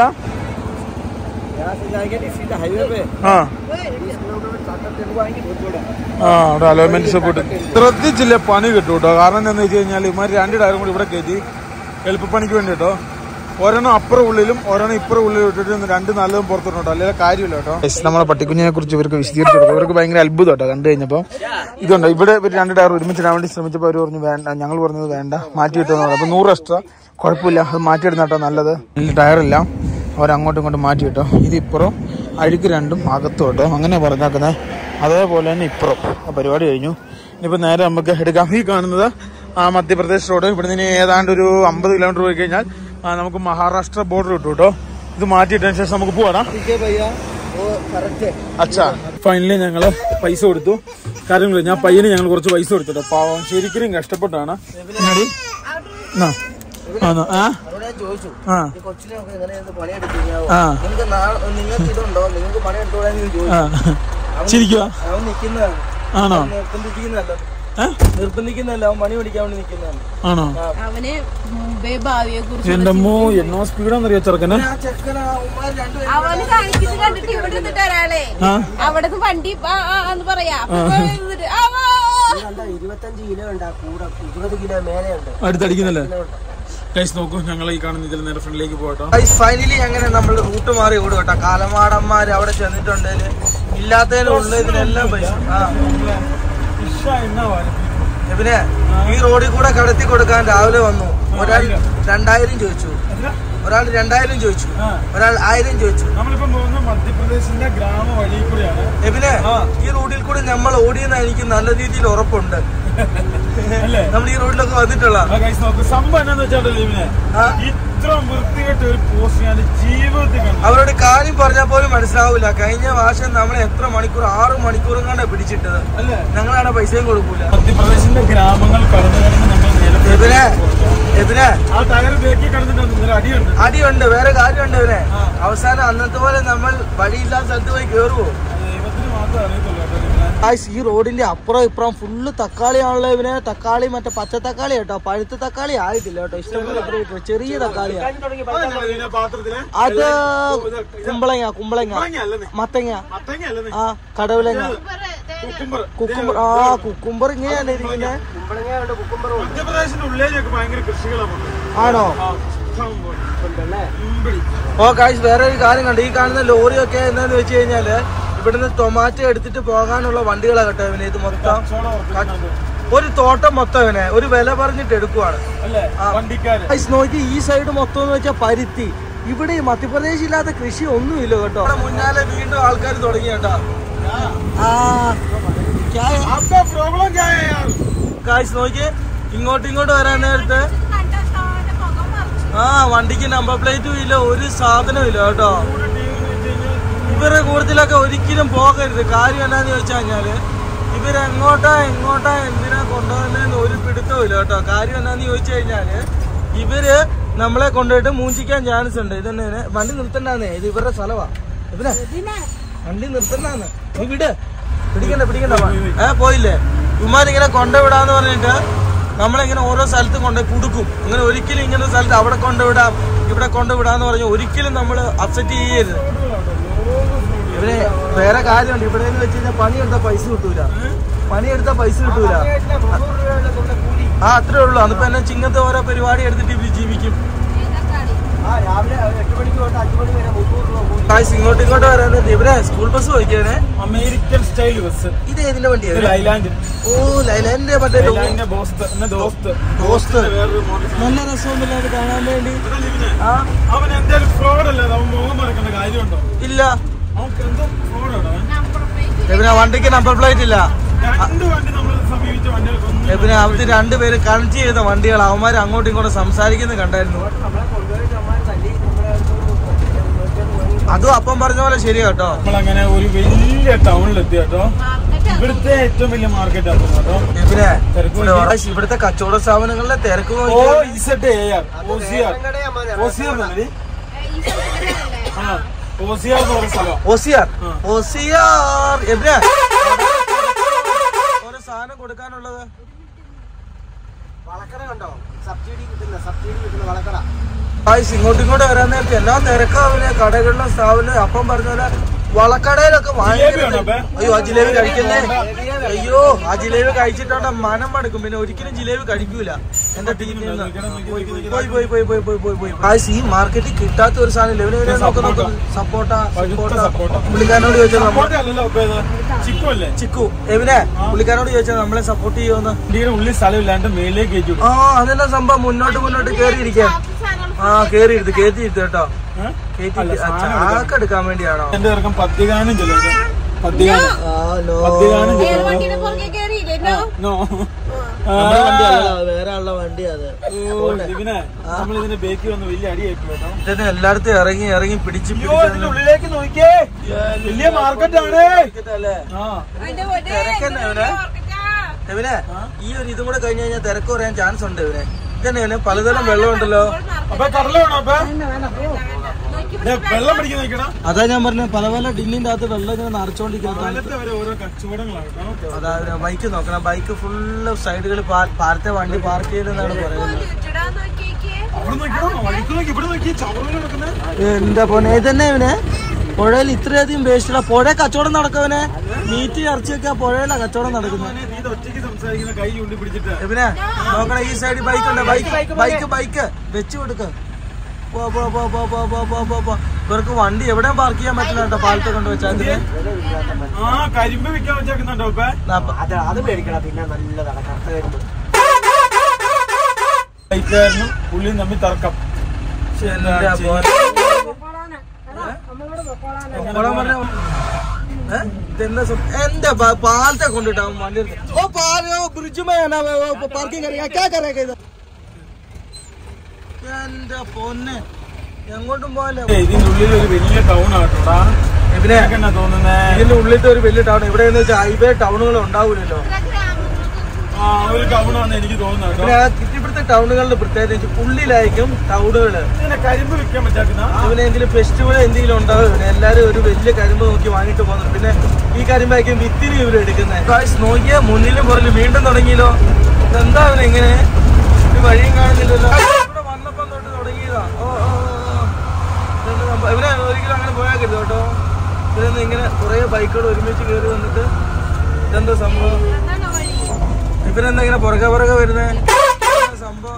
हाईवे पे ആ बीस किलोमीटर चार तेलुगु आएंगे बहुत बड़ा ആ അവിടെ അലോയ്മെന്റ് സപ്പോർട്ട് ശ്രദ്ധിച്ചില്ല പണി കിട്ടും കേട്ടോ കാരണം എന്താണെന്ന് വെച്ച് കഴിഞ്ഞാൽ ഇമാർ രണ്ട് ടയറും കൂടി ഇവിടെ കയറ്റി എളുപ്പപ്പണിക്ക് വേണ്ടി കേട്ടോ ഒരെണ്ണം അപ്പുറം ഉള്ളിലും ഒരെണ്ണം ഇപ്പുറം ഉള്ളിലും ഇട്ടിട്ട് രണ്ട് നല്ലതും പുറത്തിടണം കേട്ടോ അല്ലെങ്കിൽ കാര്യമില്ല കേട്ടോ നമ്മളെ പട്ടിക്കുഞ്ഞിനെ കുറിച്ച് ഇവർക്ക് വിശദീകരിച്ചു കൊടുക്കും ഇവർക്ക് ഭയങ്കര അത്ഭുതം കേട്ടോ കണ്ടു കഴിഞ്ഞപ്പോൾ ഇതുണ്ട് ഇവിടെ ഇവർ രണ്ട് ടയർ ഒരുമിച്ചിടാൻ വേണ്ടി ശ്രമിച്ചപ്പോൾ അവർ പറഞ്ഞു വേണ്ട ഞങ്ങൾ പറഞ്ഞത് വേണ്ട മാറ്റി കിട്ടുമെന്ന് പറഞ്ഞു അപ്പോൾ നൂറ് എക്സ്ട്രാ കുഴപ്പമില്ല അത് മാറ്റിയിടുന്ന കേട്ടോ നല്ലത് ടയറില്ല അവരങ്ങോട്ടും ഇങ്ങോട്ടും മാറ്റി കിട്ടോ ഇത് ഇപ്പുറം അഴുക്ക് രണ്ടും അകത്തും കേട്ടോ അങ്ങനെ പറഞ്ഞേക്കുന്നത് അതേപോലെ തന്നെ ഇപ്പുറം ആ പരിപാടി കഴിഞ്ഞു ഇനിയിപ്പോൾ നേരെ നമുക്ക് എടുക്കാം ഈ കാണുന്നത് ആ മധ്യപ്രദേശ് റോഡ് ഇവിടെ നിന്ന് ഏതാണ്ട് ഒരു അമ്പത് കിലോമീറ്റർ പോയി കഴിഞ്ഞാൽ ആ, നമുക്ക് മഹാരാഷ്ട്ര ബോർഡർ കിട്ടും കേട്ടോ ഇത് മാറ്റിയിട്ടതിന് ശേഷം നമുക്ക് പോവാടാ ठीक है भैया वो करेक्ट है അച്ഛാ ഫൈനലി ഞങ്ങള് പൈസ കൊടുത്തു കാര്യങ്ങൾ ഞാൻ പയ്യന് ഞങ്ങൾ കുറച്ച് പൈസ കൊടുത്തിട്ടോ പാവം ശരിക്കും കഷ്ടപ്പെട്ടാണ് എന്നാടി? എന്നാ? ആന്നോ? ആ അവിടെ ഞാൻ ചോദിച്ചു ആ ഈ കൊച്ചിനെ ഒക്കെ എങ്ങനെയാണ് പണിയെടുപ്പിക്കാവോ ആ. നിങ്ങൾക്ക് നാ- നിങ്ങൾക്ക് ഇതുണ്ടോ നിങ്ങൾക്ക് പണിയെടുത്തോളാന്ന് ഞാൻ ചോദിച്ചു ആ ചിരിക്കുക അവൻ നിൽക്കുന്നതാണ് ആണോ നിർബന്ധിക്കുന്നതല്ല ഏ? നിർബന്ധിക്കുന്നതല്ല അവൻ പണി പഠിക്കാൻ വേണ്ടി നിൽക്കുന്നതാണ് ആണോ അവന് മുമ്പേ ഭാവിയെ കുറിച്ച് എന്റെ അമ്മോ എന്നോ സ്പീഡാന്നറിയോ ചെറുക്കനെ ആ ചെക്കൻ ആ ഉമ്മാർ രണ്ടുപേരും അവന് കാണിക്കുന്നത് കണ്ടിട്ട് ഇവിടെ നിന്നിട്ട് ഒരാളെ ആ അവിടെ നിന്ന് വണ്ടി ആ, ആ, എന്ന് പറയാ അപ്പൊ ഇവിടെ ഇരുന്നിട്ട്, ആ, വാ. കണ്ട ഇരുപത്തഞ്ച് കിലോ ഉണ്ട് ആ കൂടെ ഇരുപത് കിലോ മേലെ ഉണ്ട് അടുത്തടിക്കുന്നല്ലേ ഗൈസ് നോക്കൂ ഞങ്ങൾ ഈ കാണുന്ന ഇതിൽ നേരെ ഫ്രണ്ടിലേക്ക് പോകട്ടോ ഫൈനലി അങ്ങനെ നമ്മൾ റൂട്ട് മാറി ഓടും കേട്ടോ കാലമാടന്മാര് അവിടെ ചെന്നിട്ടുണ്ടെങ്കിൽ ഇല്ലാത്തതിനും ഉള്ളതിനെല്ലാം പൈസ ആ പിന്നെ ഈ റോഡിൽ കൂടെ കടത്തി കൊടുക്കാൻ രാവിലെ വന്നു ഒരാൾ രണ്ടായിരം ചോദിച്ചു ഒരാൾ രണ്ടായിരം ചോദിച്ചു ഒരാൾ ആയിരം ചോദിച്ചു നമ്മളിപ്പം പോകുന്ന മധ്യപ്രദേശിന്റെ ഗ്രാമ വഴി കൂടിയാണ് എബിനെ ഈ റോഡിൽ കൂടെ നമ്മൾ ഓടിയെന്ന് എനിക്ക് നല്ല രീതിയിൽ ഉറപ്പുണ്ട് അല്ലേ നമ്മൾ ഈ റോഡിലൊക്കെ വന്നിട്ടുള്ള ആ ഗൈസ് നോക്ക് സംഭവം എന്നാന്ന് വെച്ചാൽ ലീവിനെ ആ. ഇത്ര വൃത്തികെട്ട ഒരു പോസ്റ്റ് ഞാൻ ജീവിതത്തിൽ കണ്ടു അവരോട് കാര്യം പറഞ്ഞാൽ പോലും മനസ്സിലാവൂല കഴിഞ്ഞ വർഷം നമ്മളെ എത്ര മണിക്കൂർ ആറ് മണിക്കൂറും കണ്ടാ പിടിച്ചിട്ടത് അല്ലേ ഞങ്ങളാണ് പൈസയും കൊടുക്കൂല മധ്യപ്രദേശിന്റെ ഗ്രാമങ്ങൾ കടന്നു കടന്ന് നമ്മൾ നിലത്ത് എബിനെ എബിനെ ആ ടയർ ബേക്കി കടന്നിട്ടുണ്ട് ഇന്നലെ അടിയുണ്ട് അടിയുണ്ട് വേറെ കാര്യമുണ്ട് ഇവനെ അവസാനം അന്നത്തെ പോലെ നമ്മൾ വഴിയില്ലാത്ത സ്ഥലത്ത് പോയി കേറുവോ ദൈവത്തിന് മാത്രമേ അറിയത്തുള്ളൂ കേട്ടോ ലീവിനെ. ഗായ്സ്, ഈ റോഡിന്റെ അപ്പുറം ഇപ്പുറം ഫുള്ള് തക്കാളിയാണല്ലോ ഇവനെ തക്കാളി മറ്റേ പച്ച തക്കാളി കേട്ടോ പഴുത്ത തക്കാളി ആയിട്ടില്ല കേട്ടോ ഇഷ്ടംപോലെ ഇത്ര കിട്ടും. ചെറിയ തക്കാളിയാ അതെന്താ ലീവിനെ പാത്രത്തില് അത് കുമ്പളങ്ങ കുമ്പളങ്ങ അല്ലെന്നേ മത്തങ്ങ മത്തങ്ങ അല്ലെന്നേ ആ കടവിലങ്ങ കുക്കുംബർ കുക്കുംബർ ആ കുക്കുംബർ ഇങ്ങനെയാണ് ഇരിക്കുന്നത് മധ്യപ്രദേശിന്റെ ഉള്ളിലേക്ക് ഭയങ്കര കൃഷികളാണ് ആണോ ആ, ഇഷ്ടം പോലെ. ഉമ്പിടി. ഓ കാശ് വേറെ ഒരു കാര്യം കണ്ടു ഈ കാണുന്ന ലോറിയൊക്കെ എന്താന്ന് വെച്ച് കഴിഞ്ഞാല് ഇവിടുന്ന് ടൊമാറ്റോ എടുത്തിട്ട് പോകാനുള്ള വണ്ടികളാ കേട്ടോ ഇവന് ഇത് മൊത്തം ചോള ഉറപ്പിക്കുന്നത്. ഒരു തോട്ടം മൊത്തം ഇവനെ ഒരു വില പറഞ്ഞിട്ട് എടുക്കുവാണ് അല്ലേ വണ്ടിക്കാര് ഗൈസ്, നോക്കി ഈ സൈഡ് മൊത്തം എന്ന് വെച്ചാൽ പരുത്തി ഇവിടെ ഈ മധ്യപ്രദേശ് ഇല്ലാത്ത കൃഷി ഒന്നുമില്ല കേട്ടോ ഇവിടെ മുന്നാലെ വീണ്ടും ആൾക്കാർ തുടങ്ങി കേട്ടോ ആ ക്യാ ഹൈ? आपका प्रॉब्लम क्या है यार ഗായ്സ് നോക്കി ഇങ്ങോട്ട് ഇങ്ങോട്ട് വരാൻ നേരത്ത് ആ വണ്ടിക്ക് നമ്പർ പ്ലേറ്റും ഇല്ല ഒരു സാധനവും ഇല്ല കേട്ടോ ഇവരുടെ കൂടുതലൊക്കെ ഒരിക്കലും പോകരുത് കാര്യം എന്നാന്ന് ചോദിച്ചു കഴിഞ്ഞാല് ഇവരെങ്ങോട്ടാ എങ്ങോട്ടാ എന്തിനാ കൊണ്ടുപോകുന്നതെന്ന് ഒരു പിടുത്തവും ഇല്ല കേട്ടോ കാര്യം എന്നാന്ന് ചോദിച്ചു കഴിഞ്ഞാല് ഇവര് നമ്മളെ കൊണ്ടുപോയിട്ട് മൂഞ്ചിക്കാൻ ചാൻസ് ഉണ്ട് ഇതന്നെ വണ്ടി നിർത്തണ്ടാന്നേ ഇത് ഇവരുടെ സ്ഥലവാ ഇവരെ വണ്ടി നിർത്തണ്ടാന്ന് നീ വിട് പിടിക്കണ്ട പിടിക്കണ്ട ഏ പോയില്ലേ ഇവന്മാരിങ്ങനെ കൊണ്ടുവിടാന്ന് പറഞ്ഞിട്ട് നമ്മളിങ്ങനെ ഓരോ സ്ഥലത്തും കൊണ്ടുപോയി കൊടുക്കും അങ്ങനെ ഒരിക്കലും ഇങ്ങനെ സ്ഥലത്ത് അവിടെ കൊണ്ടുവിടാം ഇവിടെ കൊണ്ടുവിടാന്ന് പറഞ്ഞ് ഒരിക്കലും നമ്മൾ അപ്സെറ്റ് ചെയ്യരുത് ഇവരെ വേറെ കാര്യമുണ്ട് ഇവിടെ എന്ന് വെച്ച് കഴിഞ്ഞാൽ പണിയെടുത്താൽ പൈസ കിട്ടൂല പണിയെടുത്താൽ പൈസ കിട്ടൂല ആ അത്രേ ഉള്ളൂ അതിപ്പോ എന്നെ ചിങ്ങത്തെ ഓരോ പരിപാടി എടുത്തിട്ട് ഇവര് ജീവിക്കും ഗായ്സ്, ഇങ്ങോട്ട് ഇങ്ങോട്ട് വരാൻ ഇവരെ സ്കൂൾ ബസ് പോയിക്കാനെ അമേരിക്കൻ സ്റ്റൈൽ ബസ് ഇത് ഏതിന്റെ വണ്ടിയാണ് ലൈലാൻഡ് ഓ ലൈലാൻഡിന്റെ മറ്റേ ലോ- ലൈലാൻഡിന്റെ ബോസ്റ്റ് എന്നെ ദോസ്ത് ദോസ്ത് വേറൊരു മോഡൽ നല്ല രസമൊന്നുമില്ല അത് കാണാൻ വേണ്ടി ആ അവൻ എന്തായാലും ഫ്രോഡ് അല്ലേ അവൻ മുഖം മറക്കേണ്ട കാര്യമുണ്ടോ ഇല്ല അവർക്ക് എന്തോ ഫ്രോഡാണ് അവൻ പിന്നെ വണ്ടിക്ക് നമ്പർ പ്ലേറ്റ് ഇല്ല രണ്ട് വണ്ടി നമ്മൾ സമീപിച്ച വണ്ടികൾക്കൊന്നും പിന്നെ അവര് രണ്ടുപേര് കണക്ട് ചെയ്ത വണ്ടികൾ അവന്മാർ അങ്ങോട്ടും ഇങ്ങോട്ടും സംസാരിക്കുന്നത് കണ്ടായിരുന്നു അതും അപ്പം പറഞ്ഞ പോലെ ശരിയാ കേട്ടോ നമ്മളങ്ങനെ ഒരു വലിയ ടൗണിലെത്തി കേട്ടോ ഇവിടുത്തെ ഏറ്റവും വലിയ മാർക്കറ്റ് ആണ് കേട്ടോ പിന്നെ തിരക്ക് ഇവിടെ guys, ഇവിടുത്തെ കച്ചവട സ്ഥാപനങ്ങളിലെ തിരക്ക് ഓ നോക്കിയാൽ ഇസഡ് എ ആർ ഓസിയാർ ഓസിയാർ എന്നല്ലേ ആ ഓസിയാർ എന്ന് പറയുന്ന സ്ഥലം ഓസിയാർ ആ. ഓസിയാർ എവിടെ ഒരു സാധനം കൊടുക്കാനുള്ളത് ഗായ്സ് ഇങ്ങോട്ടും ഇങ്ങോട്ട് വരാൻ നേരത്തെ എല്ലാ തിരക്കാവില്ല കടകളിലും സ്ഥാപനം അപ്പം പറഞ്ഞ പോലെ വളക്കടയിലൊക്കെ ഭയങ്കര ജിലേബിയാണോ അപ്പേ? അയ്യോ ആ ജിലേബി കഴിക്കുന്നേ അയ്യോ ആ ജിലേബി കഴിച്ചിട്ടുണ്ട് മനം മടുക്കും പിന്നെ ഒരിക്കലും ജിലേബി കഴിക്കൂല എന്റെ ടീമിൽ നിന്ന് പോയി പോയി പോയി പോയി പോയി പോയി പോയി പോയി ഗായ്സ് ഈ മാർക്കറ്റിൽ കിട്ടാത്ത ഒരു സാധനം ഇല്ല ഇവനെ നോക്ക് നോക്ക് സപ്പോട്ട പഴുത്ത സപ്പോട്ട സപ്പോട്ട. പുള്ളിക്കാരനോട് ചോദിച്ചാൽ നമ്മൾ സപ്പോർട്ട് അല്ലല്ലോ ഇപ്പൊ ഇത് ചിക്കു അല്ലേ ചിക്കു എവിനെ പുള്ളിക്കാരനോട് ചോദിച്ചാൽ നമ്മളെ സപ്പോർട്ട് ചെയ്യുമെന്ന് വണ്ടിയുടെ ഉള്ളിൽ സ്ഥലമില്ലാണ്ട് മേലേക്ക് കയറ്റി വിടും ആ അതെല്ലാം സംഭവം മുന്നോട്ട് മുന്നോട്ട് കേറി ഇരിക്കാൻ ആ കേറി ഇരുത്ത് കയറ്റി ഇരുത്ത് കേട്ടോ ഏ? കയറ്റി അല്ല, ഇരുത്ത്. ആ, സാധനം ചാക്ക് എടുക്കാൻ വേണ്ടിയാണോ എന്റെ ഇറക്കം പദ്യഗാനം ചെല്ലുന്നത് പദ്യഗാനം ആ, no. പദ്യഗാനം ചെല്ലുന്നത് വണ്ടിയുടെ പുറകെ കയറിയില്ലേ നോ നോ നമ്മുടെ വണ്ടി അല്ലല്ലോ, വേറെ ആളുടെ വണ്ടി അത് ഇതിനെ നമ്മൾ ഇതിന്റെ ബേക്കിൽ വന്ന് വലിയ അടിയായിട്ട് കേട്ടോ ഇതിന് എല്ലായിടത്തും ഇറങ്ങി ഇറങ്ങി പിടിച്ച് അയ്യോ ഇതിന്റെ ഉള്ളിലേക്ക് നോക്കിയേ വലിയ മാർക്കറ്റ് ആണ് അല്ലേ ആ അതിന്റെ പൊന്നെ, തിരക്കന്നെ ഇതിന്റെ ഇവനെ? ഓർക്കിട്ടാ. എവനെ ഈ ഒരു ഇതും കൂടെ കഴിഞ്ഞ് കഴിഞ്ഞാൽ തിരക്ക് പറയാൻ ചാൻസ് ഉണ്ട് ഇവനെ ഇതന്നെ ഇവനെ പലതരം വെള്ളമുണ്ടല്ലോ അപ്പൊ കടല വേണോ അപ്പൊ ദേ, വെള്ളം പിടിക്കാൻ നോക്കണം അതാ ഞാൻ പറഞ്ഞ പല പല ഡിന്നിന്റെ അകത്ത് വെള്ളം ഇങ്ങനെ നിറച്ചോണ്ടിരിക്കുന്നത് കാലത്ത് വരെ ഓരോ കച്ചവടങ്ങളാണ് കേട്ടോ അതായത് ബൈക്ക് നോക്കണം ബൈക്ക് ഫുള്ള് സൈഡുകൾ പാർത്തെ വണ്ടി പാർക്ക് ചെയ്തെന്നാണ് പറയുന്നത് ഇട്ടിടാൻ നോക്കിയേക്കേ. അവിടെ നോക്കണം വഴിക്ക് നോക്കി ഇവിടെ നോക്കി ചവറുകൾ നടക്കുന്നത് എന്റെ പൊന്നെ ഇതന്നെ ഇവനെ പുഴയിൽ ഇത്രയധികം വേസ്റ്റ് പുഴ കച്ചവടം നടക്കവനെ മീറ്റ് ഇറച്ചിയൊക്കെ ആ പുഴയിലാ കച്ചവടം നടക്കുന്നത് നീ ഇത് ഒറ്റയ്ക്ക് സംസാരിക്കുന്ന കൈ ഉണ്ടി പിടിച്ചിട്ട് ഇവനെ നോക്കണ ഈ സൈഡിൽ ബൈക്ക് ഉണ്ട് ബൈക്ക് ബൈക്ക് ബൈക്ക് വെച്ച് കൊടുക്ക പോ, പോ, പോ, പോ, പോ, പോ, പോ, പോ, പോ. ഇവർക്ക് വണ്ടി എവിടെയും പാർക്ക് ചെയ്യാൻ പറ്റില്ല കേട്ടോ പാലത്തെ കൊണ്ട് വെച്ചാൽ ആ കരിമ്പ് വിൽക്കാൻ വെച്ചേക്കുന്നുണ്ടോ ഇപ്പൊ അത് മേടിക്കണം പിന്നെ നല്ലതാണ് കറുത്ത കരിമ്പ് ബൈക്കുകാരനും പുള്ളിയും തമ്മിൽ തർക്കം എന്റെ പാലത്തെ കൊണ്ടിട്ടാ വണ്ടി എടുത്ത്. ഓ പാലോ ബ്രിഡ്ജ് പാർക്കിംഗ് എന്റെ പൊന്നെ എങ്ങോട്ടും പോകല്ലേ ഇതിന്റെ ഉള്ളിൽ ഒരു വലിയ ടൗൺ ആട്ടോടാ ഇവനെ എന്നാ തോന്നുന്നേ ഇതിന്റെ ഉള്ളിലത്തെ ഒരു വലിയ ടൗൺ ഇവിടെ എന്ന് വെച്ചാൽ ഹൈവേ ടൗണുകൾ ഉണ്ടാവൂലല്ലോ ആ ഒരു ടൗൺ ആണ് എനിക്ക് തോന്നുന്നത് കേട്ടോ പിന്നെ ആ ഇവിടുത്തെ ടൗണുകളുടെ പ്രത്യേകത ഉള്ളിലായിരിക്കും ടൗണുകള് ഇതിനെ കരിമ്പ് വിൽക്കാൻ പറ്റാക്കുന്ന ഇവനെങ്കിലും ഫെസ്റ്റിവൽ എന്തെങ്കിലും ഉണ്ടാവും ഇവന് എല്ലാരും ഒരു വലിയ കരിമ്പ് നോക്കി വാങ്ങിട്ട് പോകുന്നുണ്ട് പിന്നെ ഈ കരിമ്പായിരിക്കും വിത്തിന് ഇവർ എടുക്കുന്നത് നോക്കിയ മുന്നിലും പുറകിലും വീണ്ടും തുടങ്ങിയല്ലോ എന്താ ഇവന് ഇങ്ങനെ ഒരു വഴിയും കാണുന്നില്ലല്ലോ ഇവിടെ വന്നപ്പം തൊട്ട് തുടങ്ങിയതാ ഓ ഓ, ഓ, ഓ. ഇതെന്താ സംഭവം? ഇവനെ ഒരിക്കലും അങ്ങനെ പോയാക്കരുത് കേട്ടോ ഇവരൊന്ന് ഇങ്ങനെ കുറെ ബൈക്കുകൾ ഒരുമിച്ച് കയറി വന്നിട്ട് ഇതെന്താ സംഭവം അതാണോ വഴി ഇവരെന്താ ഇങ്ങനെ പുറകെ പുറകെ വരുന്നേ സംഭവം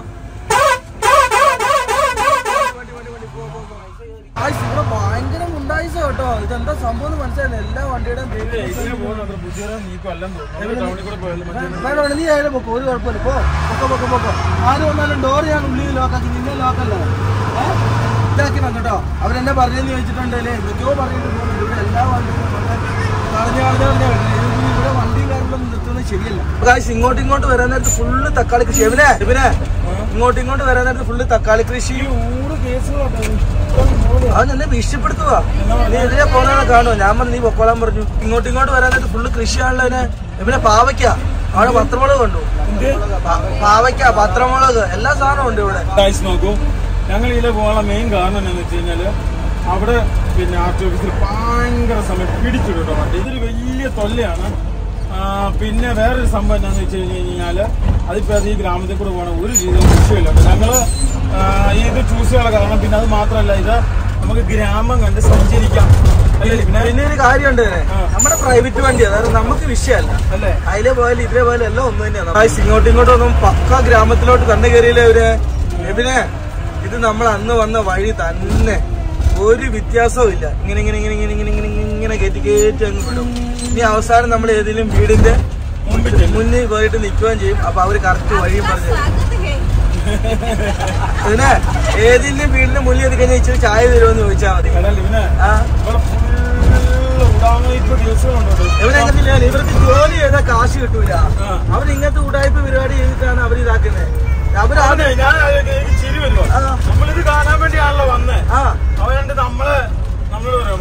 ആയ്സ്, ഇവിടെ ഭയങ്കര ഉണ്ടായിസ കേട്ടോ ഇതെന്താ സംഭവം എന്ന് മനസ്സിലായില്ല എല്ലാ വണ്ടിയുടെയും ഇതിലെ പോകുന്നുണ്ട് ബുദ്ധിമുട്ട് നീക്കും എല്ലാം തോന്നുന്നു ടൗണിൽ കൂടെ പോയാലും മറ്റേ വേണ്ട, വേണ്ട, നീ അതിലെ പൊക്കോ ഒരു കുഴപ്പമില്ല പോ പൊക്കോ പൊക്കോ പൊക്കോ ആര് വന്നാലും ഡോർ ഞാൻ ഉള്ളിൽ ലോക്കാക്കി നിന്നെ ലോക്കല്ലേ ഏ? ഇതാക്കി വന്നിട്ടോ അവരെന്നെ പറഞ്ഞെന്ന് ചോദിച്ചിട്ടുണ്ടല്ലേ എന്തൊക്കെയോ പറഞ്ഞിട്ടുണ്ട് ഇവിടെ എല്ലാ വണ്ടിയും കളഞ്ഞു കളഞ്ഞു കളഞ്ഞു ഇവിടെ വണ്ടിയും കാര്യങ്ങളൊന്നും നിർത്തുന്നത് ശരിയല്ല ഇങ്ങോട്ട് ഇങ്ങോട്ട് വരാൻ നേരത്ത് ഫുള്ള് തക്കാളി കൃഷി എവിനെ എവിനെ ഇങ്ങോട്ട് ഇങ്ങോട്ട് വരാൻ നേരത്ത് ഫുള്ള് തക്കാളി കൃഷി നൂറ് കേസുകളാണ് അവൻ എന്നെ ഭീഷണിപ്പെടുത്തുക നീ എതിരെ പോകാൻ കാണുമോ ഞാൻ പറഞ്ഞു നീ പൊക്കോളാൻ പറഞ്ഞു ഇങ്ങോട്ട് ഇങ്ങോട്ട് വരാൻ നേരത്ത് ഫുള്ള് കൃഷിയാണല്ലോ അവനെ എവിടെ പാവയ്ക്ക അവിടെ പത്രമുളക് കണ്ടു പാ- പാവയ്ക്ക പത്രമുളക് എല്ലാ സാധനവും ഉണ്ട് ഇവിടെ ഗൈസ് നോക്കൂ ഞങ്ങൾ ഇതിലെ പോകാനുള്ള മെയിൻ കാരണം എന്താണെന്ന് വെച്ച് കഴിഞ്ഞാല് അവിടെ പിന്നെ ആർ ടി ഓഫീസിൽ ഭയങ്കര സമയം പിടിച്ചിടും കേട്ടോ വണ്ടി ഇതൊരു വലിയ തൊല്ലയാണ് ആ, പിന്നെ വേറൊരു സംഭവം എന്താണെന്ന് വെച്ച് കഴിഞ്ഞ് കഴിഞ്ഞാൽ അതിപ്പോൾ അത് ഈ ഗ്രാമത്തിൽ കൂടെ പോകണ ഒരു രീതിയിലും വിഷയമില്ല കേട്ടോ ഞങ്ങൾ ഇത് ചൂസ് ചെയ്യാനുള്ള കാരണം പിന്നെ അത് മാത്രമല്ല ഇത് നമുക്ക് ഗ്രാമം കണ്ട് സഞ്ചരിക്കാം അല്ലേ പിന്നെ പിന്നെ ഒരു കാര്യമുണ്ട് ഇതിന്. നമ്മുടെ പ്രൈവറ്റ് വണ്ടി അതായത് നമുക്ക് വിഷയമല്ല അല്ലേ അതിലെ പോയാലും ഇതിലെ പോയാലും എല്ലാം ഒന്ന് തന്നെയാണ് ഗായ്സ്, ഇങ്ങോട്ടും ഇങ്ങോട്ടും ഒന്നും പക്ക ഗ്രാമത്തിലോട്ട് തന്നെ കയറിയില്ലേ ഇവര് എബിനെ ഇത് നമ്മൾ അന്ന് വന്ന വഴി തന്നെ ഒരു വ്യത്യാസവും ഇല്ല ഇങ്ങനെ ഇങ്ങനെ ഇങ്ങനെ ഇങ്ങനെ ഇങ്ങനെ ഇങ്ങനെ ഇങ്ങനെ കയറ്റി കയറ്റി അങ്ങ് വിടും ഇനി അവസാനം നമ്മൾ ഏതെങ്കിലും വീടിന്റെ മുമ്പിൽ ചെല്ലും. മുന്നിൽ പോയിട്ട് നിൽക്കുകയും ചെയ്യും അപ്പൊ അവര് കറക്റ്റ് വഴിയും പറഞ്ഞു തരും. സ്വാഗതം ഹേ ഇതിനെ ഏതെങ്കിലും വീടിന്റെ മുന്നിൽ എത്തി കഴിഞ്ഞാൽ ഇച്ചിരി ചായ തരുമെന്ന് ചോദിച്ചാൽ മതി എടാ ലിവിനെ ആ ഇവിടെ ഫുള്ള് ഉടാങ്ങയിപ്പ് ദിവസങ്ങളുണ്ടോ ഇവരെ എങ്ങനെയില്ല ഇവർക്ക് ജോലി ചെയ്താൽ കാശ് കിട്ടൂല ആ. അവർ ഇങ്ങനത്തെ ഉടായ്പ പരിപാടി ചെയ്തിട്ടാണ് അവർ ഇതാക്കുന്നത് അവരാണ് അതെ, ഞാൻ ആലോചിക്കുന്നത് എനിക്ക് ചിരി വരുവാ ആ. നമ്മളിത് കാണാൻ വേണ്ടിയാണല്ലോ വന്നേ ആ അവരുണ്ട് നമ്മളെ നമ്മള് പറയാ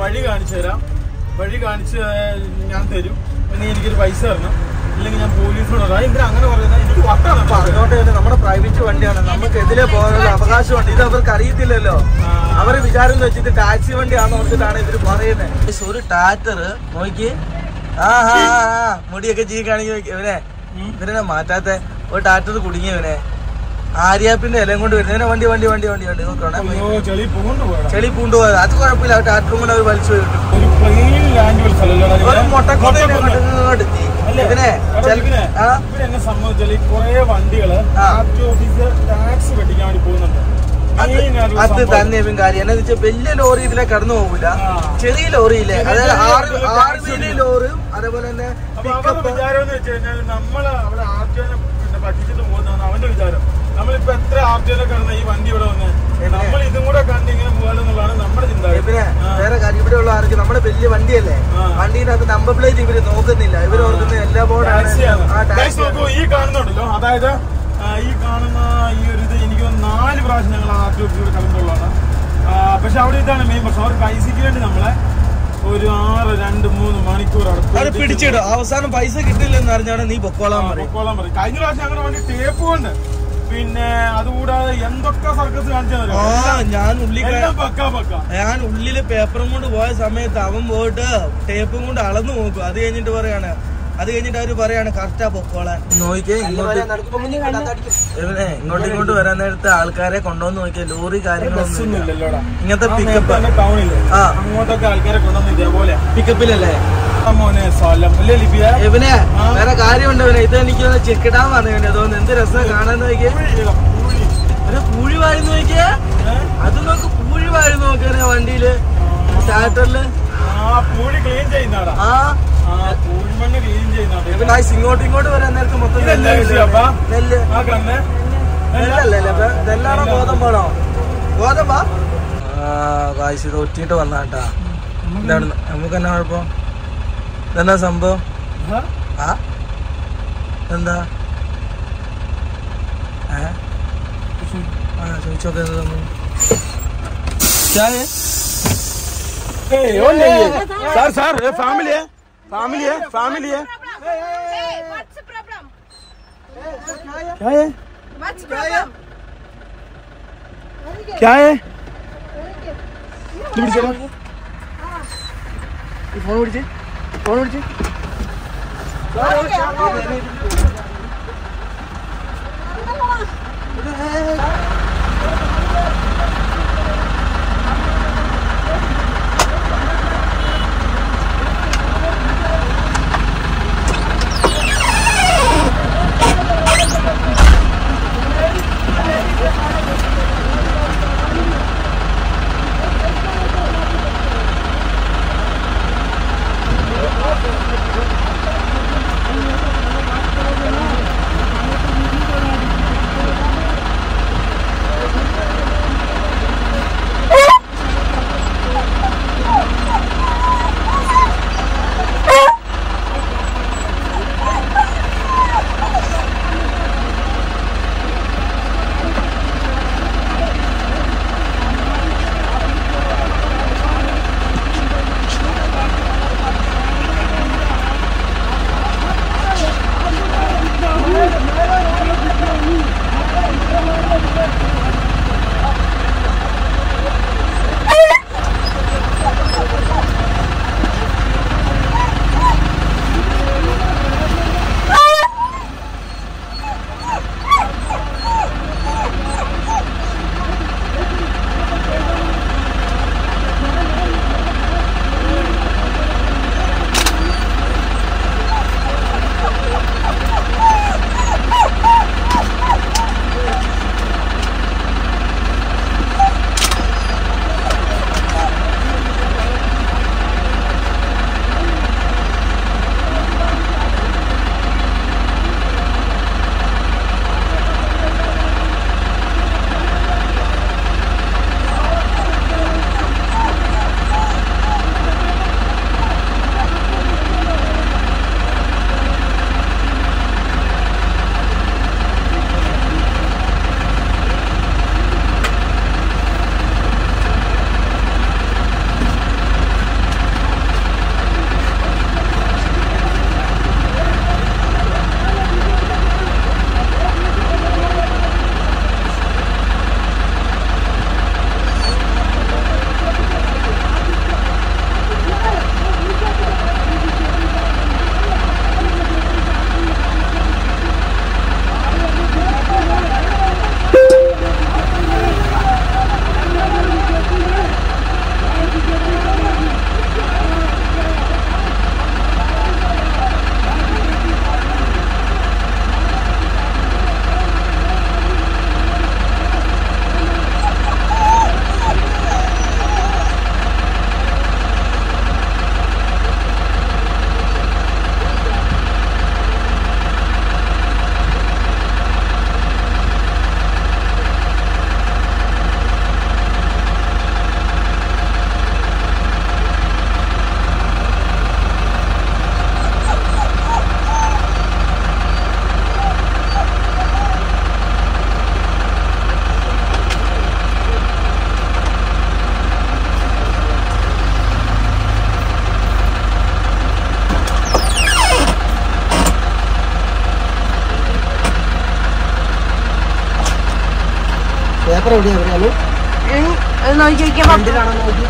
വഴി കാണിച്ച് ഞാൻ തരും പിന്നെ എനിക്കൊരു പൈസ തരണം ഇല്ലെങ്കിൽ ഞാൻ പോലീസിനോട് പറയാം എന്തിനാ അങ്ങനെ പറയുന്നത് എനിക്ക് വട്ടാണ് അപ്പൊ അതുകൊണ്ട് തന്നെ നമ്മുടെ പ്രൈവറ്റ് വണ്ടിയാണ് നമുക്ക് എതിരെ പോകാനുള്ള അവകാശമുണ്ട് ഇത് അവർക്ക് അറിയത്തില്ലല്ലോ അവര് വിചാരം എന്ന് വെച്ചിട്ട് ടാക്സി വണ്ടിയാണെന്ന് ഓർത്തിട്ടാണ് ഇവര് പറയുന്നത് ഒരു ടാറ്റർ നോക്കി ആ ആ ആ, ആ, മുടിയൊക്കെ ചീ കാണിക്കും ഇവനെ ഇവനെ മാറ്റാത്ത ഒരു ടാറ്റർ കുടുങ്ങിയവനെ ആര്യാപ്പിന്റെ ഇലയും കൊണ്ട് വരുന്നതിനെ വണ്ടി വണ്ടി വണ്ടി വണ്ടി വണ്ടി നോക്കണേ അയ്യോ ചെളി പോകൊണ്ട് പോയടാ ചെളി പൂണ്ടുപോയത് അത് കുഴപ്പമില്ല ടാറ്ററും കൊണ്ട് അവർ വലിച്ചു കിട്ടും ഒരു പ്ലെയിൻ ലാൻഡ് സ്ഥലമല്ലടാ ഒരു ഇവിടെ. മുട്ടക്കൊണ്ടേനെ മുട്ടക്കൊണ്ട. അങ്ങോട്ട് എത്തി. അല്ലേ? ഇതിനെ എടാ, ചെല- ഇതിനെ, ആ ഇവരെന്നെ സംബന്ധിച്ചാല് കുറെ വണ്ടികള് ആ. ആർടി ഓഫീസ് ടാക്സ് വെട്ടിക്കാൻ വേണ്ടി പോകുന്നുണ്ട് Main ആയിട്ടുള്ള അത് സംഭവം. തന്നെ ഇവൻ കാര്യം എന്നാന്ന് വെച്ചാൽ വലിയ ലോറി ഇതിലെ കടന്നു പോകില്ല ആ. ചെറിയ ലോറി ഇല്ലേ ചെറിയ അതായത് ചെറിയ ആറ് ലോറി ആറ് taxi വീല് ഉണ്ട്. ലോറിയും അതേപോലെ തന്നെ അപ്പൊ അവരുടെ പിക്കപ്പ് വിചാരം എന്ന് വെച്ച് കഴിഞ്ഞാൽ നമ്മള് അവിടെ ആർട്ടിയോനെ പിന്നെ പറ്റിച്ചിട്ട് പോകുന്നതാണ് അവന്റെ വിചാരം നമ്മളിപ്പോ എത്ര ആർട്ടിയോനെ കിടന്ന ഈ വണ്ടി ഇവിടെ വന്ന് നമ്മൾ ഇതും കൂടെ കണ്ട് ഇങ്ങനെ പോകാലെന്നുള്ളതാണ് നമ്മുടെ ചിന്താഗതി പിന്നെ ആ. വേറെ കാര്യം ഇവിടെ ഉള്ള ആർക്ക് നമ്മുടെ വലിയ വണ്ടിയല്ലേ ആ. വണ്ടീനകത്ത് നമ്പർ പ്ലേറ്റ് ഇവര് നോക്കുന്നില്ല ഇവര് ഓർക്കുന്ന എല്ലാ ബോർഡാണ് ടാക്സിയാണ് ആ Guys, ടാക്സി നോക്കൂ ഈ കാണുന്നുണ്ടല്ലോ അതായത് ആ, ഈ കാണുന്ന ഈ ഒരു ഇത് എനിക്ക് തോന്നുന്നു നാല് പ്രാവശ്യം ഞങ്ങൾ ആർ ടി ഓഫീസിലൂടെ കടന്നുള്ളതാണ് പക്ഷെ അവിടെ ഇതാണ് മെയിൻ പ്രശ്നം അവർ പൈസക്ക് വേണ്ടി നമ്മളെ ഒരു ആറ് രണ്ട് മൂന്ന് മണിക്കൂർ അത് പിടിച്ചിടും അവസാനം പൈസ കിട്ടില്ലെന്ന് അറിഞ്ഞാണ് നീ പൊക്കോളാൻ പറയും പൊക്കോളാൻ പറയും കഴിഞ്ഞ പ്രാവശ്യം ഞങ്ങളുടെ വണ്ടി ടേപ്പ് കൊണ്ട് പിന്നെ അതുകൂടാതെ എന്തൊക്കെ സർക്കസ് കാണിച്ചാൽ ആ ഞാൻ ഉള്ളി കയ- എല്ലാം പക്കാ പക്ക ഞാൻ ഉള്ളില് പേപ്പറും കൊണ്ട് പോയ സമയത്ത് അവൻ പോയിട്ട് ടേപ്പും കൊണ്ട് അളന്നു നോക്കും അത് കഴിഞ്ഞിട്ട് പറയാണ് അത് കഴിഞ്ഞിട്ട് അവര് പറയാണ് കറക്റ്റാ പൊക്കോളാൻ നോക്കിയേ ഇങ്ങോട്ട് ഇവനെ ഇങ്ങോട്ട് ഇങ്ങോട്ട് വരാൻ നേരത്തെ ആൾക്കാരെ കൊണ്ടുവന്ന് നോക്കിയ ലോറി കാര്യങ്ങളൊന്നും ഒന്നും ഇല്ല. ഇല്ലല്ലോടാ ഇങ്ങനത്തെ ആ പിക്കപ്പ് നേരത്തെ ടൗണില്ലേ ആ. അങ്ങോട്ടൊക്കെ ആൾക്കാരെ കൊണ്ടുവന്ന് ഇതേപോലെ പിക്കപ്പിലല്ലേ ആ മോനെ സ്ഥലം അല്ലേ ലിപിയ ഇവനെ വേറെ കാര്യമുണ്ട് ഇവനെ ഇത് എനിക്ക് ചെക്കിടാൻ വന്നു ഇവനെ തോന്നുന്നു എന്ത് രസം കാണാൻ നോക്കിയേ ഒരു പൂഴി വാരി നോക്കിയേ അത് നോക്ക് പൂഴി വാരി നോക്കാനെ വണ്ടിയില് സ്റ്റാർട്ടറില് ആ പൂളി ക്ലീൻ ചെയ്യുന്നാടാ ആ ആ പൂഴിമണ്ണ് ക്ലീൻ ചെയ്യുന്നാടാ ഇവൻ ആ ഇങ്ങോട്ട് ഇങ്ങോട്ട് വരാൻ നേരത്ത് മൊത്തം ഇതെന്താ നെല്ല് വിഷയപ്പാ? നെല്ല് ആ കണ്ണേ നെല്ലല്ലേ ഇപ്പൊ? നെല്ലാണോ ഗോതമ്പാണോ ഗോതമ്പാ ആ കാശ് ഇത് ഒറ്റിയിട്ട് വന്നാട്ടാ എന്താണ് നമുക്ക് എന്നാ കുഴപ്പം ഇതെന്താ സംഭവം ആ? ആ എന്താ ഏ ആ ചോദിച്ചോക്കെ എന്താ സംഭവം ചായ ഏയ്, ഓ नहीं है। सर सर ये फैमिली है फैमिली है फैमिली है Hey, what's the problem? क्या है What's the problem? क्या है ഇത് പിടിച്ചോ ഫോൺ പിടിച്ച് ഫോൺ പിടിച്ച് പേപ്പർ എവിടെയാ അറിയാലോ നോക്കിയിരിക്കുമ്പോ എന്തിനാണോ നോക്കി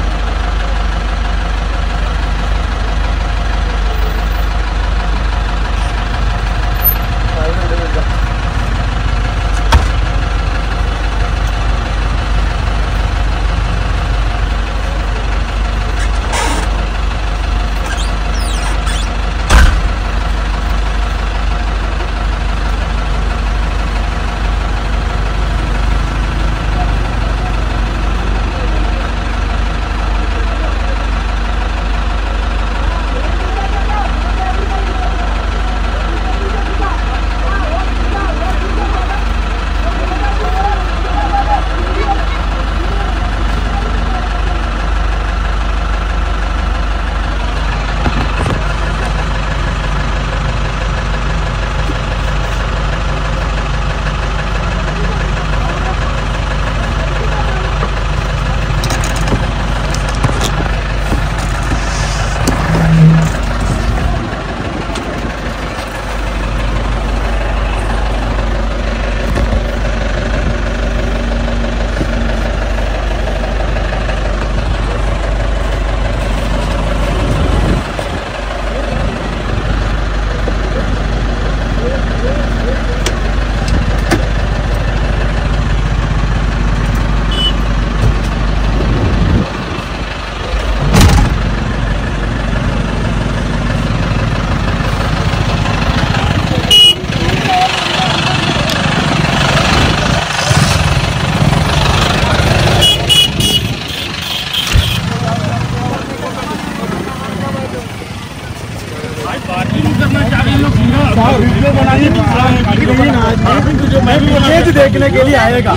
ये जो देखने के लिए आएगा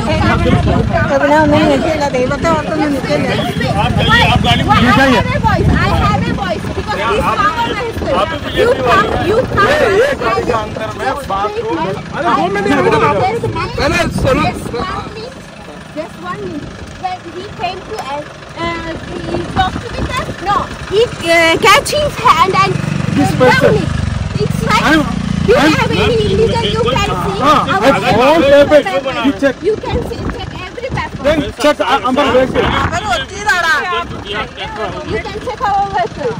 ദൈവത്തെ ഓർത്തൊന്നും നിൽക്കില്ല Why? Why? I have a voice. I have a voice because he's power vehicle. You come, you come. अंदर में bathroom Just one minute. When he came to us, uh, he talked with us. No, he uh, catch his hand and uh, down it. It's like you have any illegal. You can see. our all paper. paper. You check. You can see, check every paper. Then check अंदर देख के You can check our vehicle.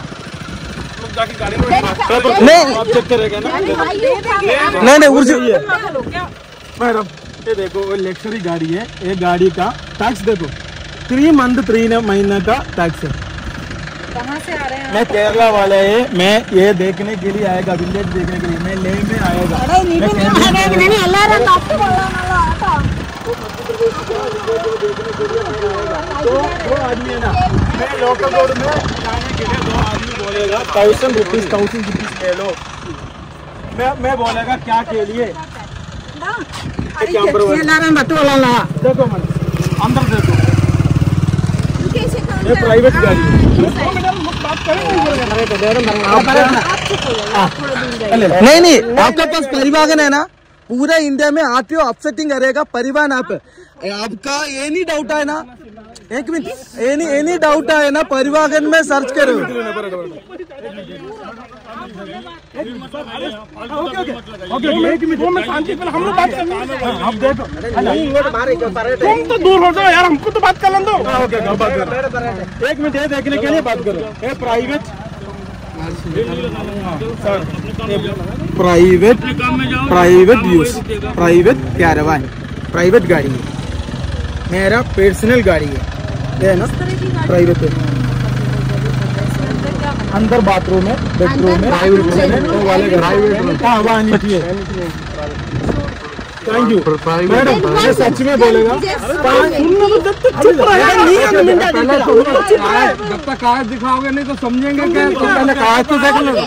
नहीं आप check करेगा ना Then why you come? नहीं नहीं उर्ज madam ये देखो वो लग्जरी गाड़ी है ये गाड़ी का टैक्स देखो थ्री मंथ थ्री महीने का टैक्स है कहाँ से आ रहे हैं मैं केरला वाला है मैं ये देखने के लिए आएगा विलेज देखने के लिए मैं ले में आएगा मैं केरला- എല്ലാരും തപ്പുകൊള്ളാനുള്ള കേട്ടോ दो आदमी है ना मैं लोकल रोड में जाने के लिए दो आदमी बोलेगा थाउजेंड रुपीज थाउजेंड रुपीज ले लो मैं मैं बोलेगा क्या के लिए एक कैमरा वाला। देखो मैडम अंदर देखो ये प्राइवेट गाड़ी है नहीं नहीं आपके पास परिवहन है ना पूरा इंडिया में आरटीओ अपसेटिंग करेगा परिवहन आप आपका एनी डाउट है ना एक मिनट एनी एनी डाउट है ना परिवहन में सर्च करो ओके एक मिनट वो मैं शांति पहले हम लोग बात करना आप देखो तुम तो दूर हो जाओ यार हमको तो बात कर लें दो ओके ओके बात करो एक मिनट ये देखने के लिए बात करो ये private private private use private caravan private गाड़ी है मेरा पर्सनल गाड़ी है ये है ना प्राइवेट है अंदर बाथरूम है बेडरूम है प्राइवेट वो वाले प्राइवेट हाँ वहाँ नीचे है थैंक यू मैडम ये सच में बोलेगा चुप जब तक कागज दिखाओगे नहीं तो समझेंगे क्या तो पहले कागज तो देख लो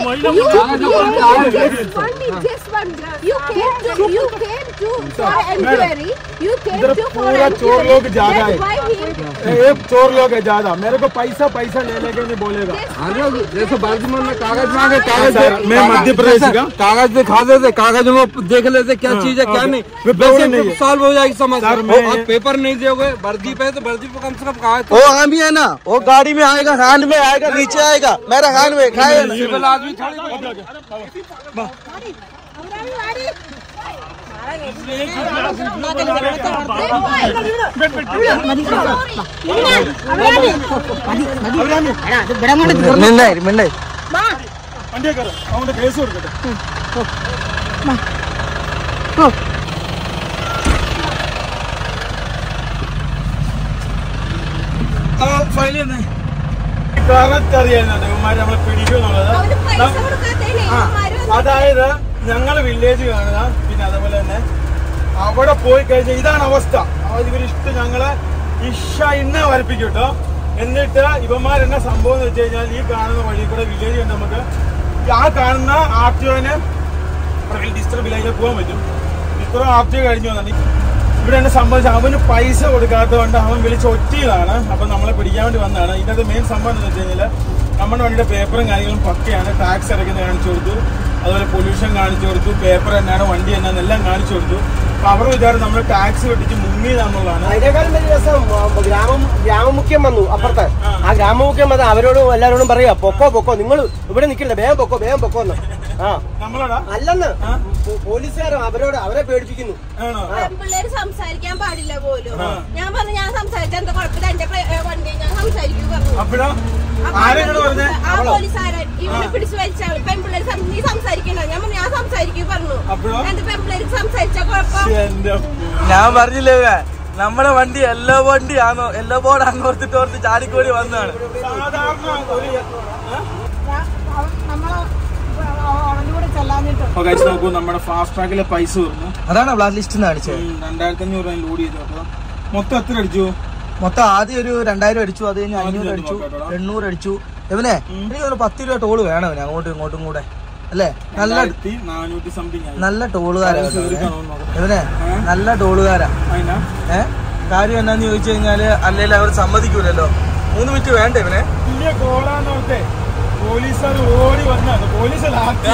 Just one. You came to you came to for inquiry. You came इधर to for पूरा चोर inquiry. लोग ज्यादा है। That's why he. एक चोर लोग है ज्यादा मेरे को पैसा पैसा ले लेके नहीं बोलेगा जैसे बाजूमन में कागज मांगे कागज सर, दे- मैं कागज- मध्य प्रदेश जैसे का। कागज दिखा देते कागज में देख लेते क्या चीज है क्या ओके। नहीं वे प्रॉब्लम वैसे नहीं है। सॉल्व हो जाएगी समझ सर, वो मैं- आप पेपर नहीं दोगे वर्दी पे तो वर्दी पे कम से कम कागज वो हाँ भी है ना वो गाड़ी में आएगा हैंड में आएगा नीचे आएगा मेरा हैंड में खाएगा सिविल आदमी थोड़ी മിണ്ടായി മിണ്ടായി വണ്ടിയെ കയറും അവന്റെ കേസ് കൊടുക്കട്ടെ ഫയൽ തന്നെ കറക്റ്റ് അറിയാവുന്നുണ്ട് ഇവന്മാര് നമ്മളെ പിടിക്കുമെന്നുള്ളത് അവന് പൈസ കൊടുക്കാത്തതിനെ ആ, ഇവന്മാര് വന്ന് അതായത് ഞങ്ങള് വില്ലേജ് കാണുക പിന്നെ അതേപോലെ തന്നെ അവിടെ പോയി കഴിഞ്ഞാൽ ഇതാണ് അവസ്ഥ അതായത് ഇവർ ഇഷ്ടം ഞങ്ങളെ ഇഷ ഇന്ന വരപ്പിക്കും കേട്ടോ എന്നിട്ട് ഇവന്മാരെന്നെ സംഭവം എന്ന് വെച്ച് കഴിഞ്ഞാൽ ഈ കാണുന്ന വഴി കൂടെ വില്ലേജ് ഉണ്ട് നമുക്ക് ആ കാണുന്ന ആർട്ടിഒന് ഡിസ്റ്റർബ് വില്ലേജിൽ പോകാൻ പറ്റും ഇത്ര ആർട്ടിഒ കഴിഞ്ഞു വന്നിട്ട് ഇവിടെ എന്നെ സംബന്ധിച്ച് അവന് പൈസ കൊടുക്കാത്തതുകൊണ്ട് അവൻ വിളിച്ച് ഒറ്റിയതാണ് അപ്പൊ നമ്മളെ പിടിക്കാൻ വേണ്ടി വന്നതാണ് ഇതിനകത്ത് മെയിൻ സംഭവം എന്ന് വെച്ച് കഴിഞ്ഞാൽ നമ്മുടെ വണ്ടിയുടെ പേപ്പറും കാര്യങ്ങളും പക്കയാണ് ടാക്സ് അടയ്ക്കുന്നത് കാണിച്ചു കൊടുത്തു അതുപോലെ പൊല്യൂഷൻ കാണിച്ചു കൊടുത്തു പേപ്പർ എന്നാണ് വണ്ടി എന്നാണ് എല്ലാം കാണിച്ചു കൊടുത്തു അപ്പൊ അവർ വിചാരം നമ്മൾ ടാക്സ് വെട്ടിച്ച് മുങ്ങിയതാന്നുള്ളതാണ് അതിനേക്കാളും വലിയ രസം ആ, ഗ്രാമം ഗ്രാമമുഖ്യം വന്നു അപ്പുറത്ത് ആ ഗ്രാമമുഖ്യം വന്ന് അവരോടും എല്ലാവരോടും പറയാ പൊക്കോ പൊക്കോ നിങ്ങൾ ഇവിടെ നിൽക്കില്ല വേഗം പൊക്കോ വേഗം പൊക്കോ എന്ന് ആ നമ്മളോടാ അല്ലെന്ന് പോ- പോലീസുകാരും അവരോട് അവരെ പേടിപ്പിക്കുന്നു ആണോ പെൺപിള്ളേര് സംസാരിക്കാൻ പാടില്ല പോലും ഞാൻ പറഞ്ഞു ഞാൻ സംസാരിച്ച എന്താ കുഴപ്പമില്ല എന്റെ പ്ര- ഏ, വണ്ടി ഞാൻ സംസാരിക്കൂ പറഞ്ഞു അപ്പോഴോ അപ്പൊ ആരെങ്കിലും പറഞ്ഞേ ആ പോലീസുകാരൻ ഇവനെ പിടിച്ചു വലിച്ചാൽ പെൺപിള്ളേര് സം- നീ സംസാരിക്കണ്ട ഞാൻ പറഞ്ഞു ഞാൻ സംസാരിക്കൂ പറഞ്ഞു അപ്പോഴോ? എന്താ പെൺപിള്ളേര് സംസാരിച്ച കുഴപ്പം എന്റെ ഞാൻ പറഞ്ഞില്ലേ ഇവ, നമ്മുടെ വണ്ടി എല്ലോ വണ്ടിയാണോ എല്ലോ ബോർഡാന്ന് ഓർത്തിട്ട് ഓർത്ത് ചാടിക്കോടി വന്നതാണ് സാധാരണ ഒരു അവനോട് ചെല്ലാഞ്ഞിട്ട് അപ്പൊ കഴിച്ച് നോക്കൂ നമ്മുടെ ഫാസ്റ്റ് ട്രാക്കിലെ പൈസ തീർന്നു അതാണ് ബ്ലാക്ക് ലിസ്റ്റ് കാണിച്ചത് ഉം, രണ്ടായിരത്തി അഞ്ഞൂറ് രൂപ ലോഡ് ചെയ്തു അപ്പൊ മൊത്തം എത്ര അടിച്ചു മൊത്തം ആദ്യം ഒരു രണ്ടായിരം അടിച്ചു അത് കഴിഞ്ഞ് അഞ്ഞൂറ് ആദ്യം അടിച്ചു നോക്കാട്ടോ. എണ്ണൂറ് അടിച്ചു ഇവനെ എനിക്ക് തോന്നുന്നു പത്ത് രൂപ ടോള് വേണം ഇവന് അങ്ങോട്ടും ഇങ്ങോട്ടും കൂടെ അല്ലേ നല്ല രണ്ടായിരത്തി നാനൂറ്റി സംതിങ് ആയി നല്ല ടോളുകാരാ കേട്ടോ ഇവനെ. തീർക്കാണോ നോക്കട്ടെ. ഇവനെ നല്ല ടോളുകാരാ അതിനാ ഏ കാര്യം എന്നാന്ന് ചോദിച്ചു കഴിഞ്ഞാല് അല്ലെങ്കിൽ അവർ സമ്മതിക്കൂലല്ലോ മൂന്ന് മിനിറ്റ് വേണ്ട ഇവനെ വലിയ കോളാന്നോട്ടെ പോലീസുകാർ ഓടി വന്നത് പോലീസ്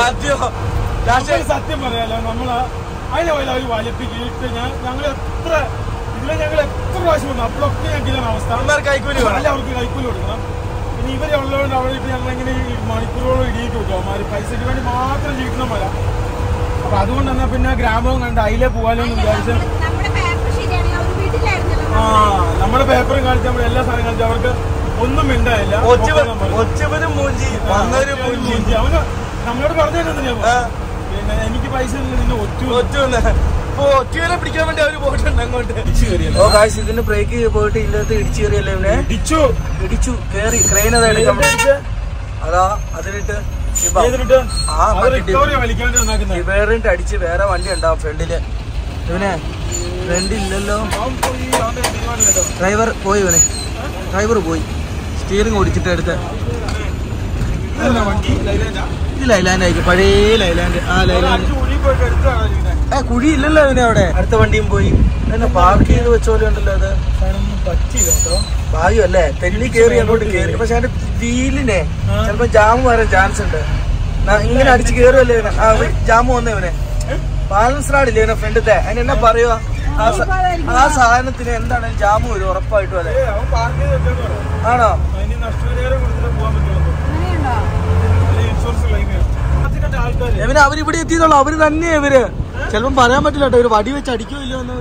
നമ്മൾ സത്യം പറയാലോ നമ്മള് അതിനെ പോലെ അവർ വലിപ്പിക്കിട്ട് ഞാൻ ഞങ്ങൾ എത്ര ഇതിലെ ഞങ്ങൾ എത്ര പ്രാവശ്യം വന്നു അപ്പോഴൊക്കെ ഞങ്ങൾക്ക് ഇതാണ് അവസ്ഥ കൈക്കൂലി വേണം അല്ല അവർക്ക് കൈക്കൂലി കൊടുക്കണം പിന്നെ ഇവരെ ഉള്ളതുകൊണ്ട് അവിടെ ഇട്ട് ഞങ്ങൾ ഇങ്ങനെ ഈ മണിക്കൂറോളം ഇടിയിട്ട് കിട്ടും അവന്മാര് പൈസയ്ക്ക് വേണ്ടി മാത്രം ജീവിക്കുന്നവര അപ്പൊ അതുകൊണ്ട് തന്നെ പിന്നെ ഗ്രാമവും കണ്ട് അതിലെ പോകാലോ എന്ന് വിചാരിച്ചു നമ്മുടെ പേപ്പർ ശരിയാണെങ്കിൽ അവർ വീട്ടിലായിരുന്നല്ലോ ആ നമ്മുടെ പേപ്പറും കാണിച്ച് നമ്മുടെ എല്ലാ സാധനം കാണിച്ച് അവർക്ക് ഒന്നും മിണ്ടായില്ല ഒച്ചവനും മൂഞ്ചി വന്നൊരു മൂഞ്ചി മൂഞ്ചി. അവന് നമ്മളോട് പറഞ്ഞു തന്നെ പിന്നെ എനിക്ക് പൈസ ഇല്ല, നിന്നെ ഒറ്റ ഒറ്റ ഇപ്പൊ ഒറ്റവരെ പിടിക്കാൻ വേണ്ടി അവര് പോയിട്ടുണ്ട് അങ്ങോട്ട് ഇടിച്ചു കയറിയല്ലോ ഓ കാശ് ഇതിന് ബ്രേക്ക് പോയിട്ട് ഇല്ലാത്ത ഇടിച്ചു കയറിയല്ലേ ഇവനെ ഇടിച്ചു ഇടിച്ചു കേറി ക്രെയിൻ അതാ എടുക്കാൻ പറ്റും അതാ അതിലിട്ട് ഇപ്പൊ ഏതിലിട്ട് ആ, അത് മറ്റേ റിക്കവറി വലിക്കാണ്ട് നന്നാക്കുന്നത് വേറിട്ട് അടിച്ച് വേറെ വണ്ടി ഉണ്ടാവും ഫ്രണ്ടില് ഇവനെ ഫ്രണ്ടില്ലല്ലോ അവൻ പോയി അവന്റെ തീരുമാനം കേട്ടോ ഡ്രൈവർ പോയി ഇവനെ ഡ്രൈവർ പോയി സ്റ്റിയറിംഗ് ഓടിച്ചിട്ട് എടുത്ത് ഇതല്ല വണ്ടി ലൈലാൻഡാ? ഇത് ലൈലാൻഡ് ആയിരിക്കും പഴയ ലൈലാൻഡ് ആ ഒരു ലൈലാൻഡ് അഞ്ച് കുഴി പോയിട്ട് എടുത്തതാണ് ഇതിനെ. ഏ കുഴി ഇല്ലല്ലോ ഇവനെ അവിടെ അടുത്ത വണ്ടിയും പോയി എന്നെ പാർക്ക് ചെയ്ത് വെച്ച പോലെ ഉണ്ടല്ലോ അത് സാധനമൊന്നും പറ്റിയില്ല കേട്ടോ ഭാഗ്യം അല്ലേ തെന്നി കയറി അങ്ങോട്ട് കയറി പക്ഷെ അതിന്റെ വീലിനെ ചിലപ്പോ ജാം വരാൻ ചാൻസ് ഉണ്ട് ന- ഇങ്ങനെ അടിച്ച് കയറുമല്ലേ ഇവനെ ആ ജാം വന്ന ഇവനെ ബാലൻസ് റാഡില്ലേ ഇവനെ ഫ്രണ്ടത്തെ അതിന് എന്നാ പറയുക ആ സ- ആ സാധനത്തിന് എന്താണ് ജാം വരും ഉറപ്പായിട്ടും അതെ ഏ അവൻ പാർക്ക് ചെയ്ത് വെച്ചേന്ന് പറയാം ആണോ അതിന് നഷ്ടപരിഹാരം കൊടുത്തിട്ട് പോകാൻ പറ്റുള്ളൂ അങ്ങനെയുണ്ടോ അല്ലെങ്കിൽ ഇൻഷുറൻസ് ക്ലെയിം ചെയ്യണം അതിന്റെ ആൾക്കാര് ഇവന് അവരിവിടെ എത്തിയതുള്ളൂ അവര് തന്നെ ഇവര് ചിലപ്പം പറയാൻ പറ്റില്ല കേട്ടോ ഇവര് വടി വെച്ച് അടിക്കോ ഇല്ലയോ എന്ന്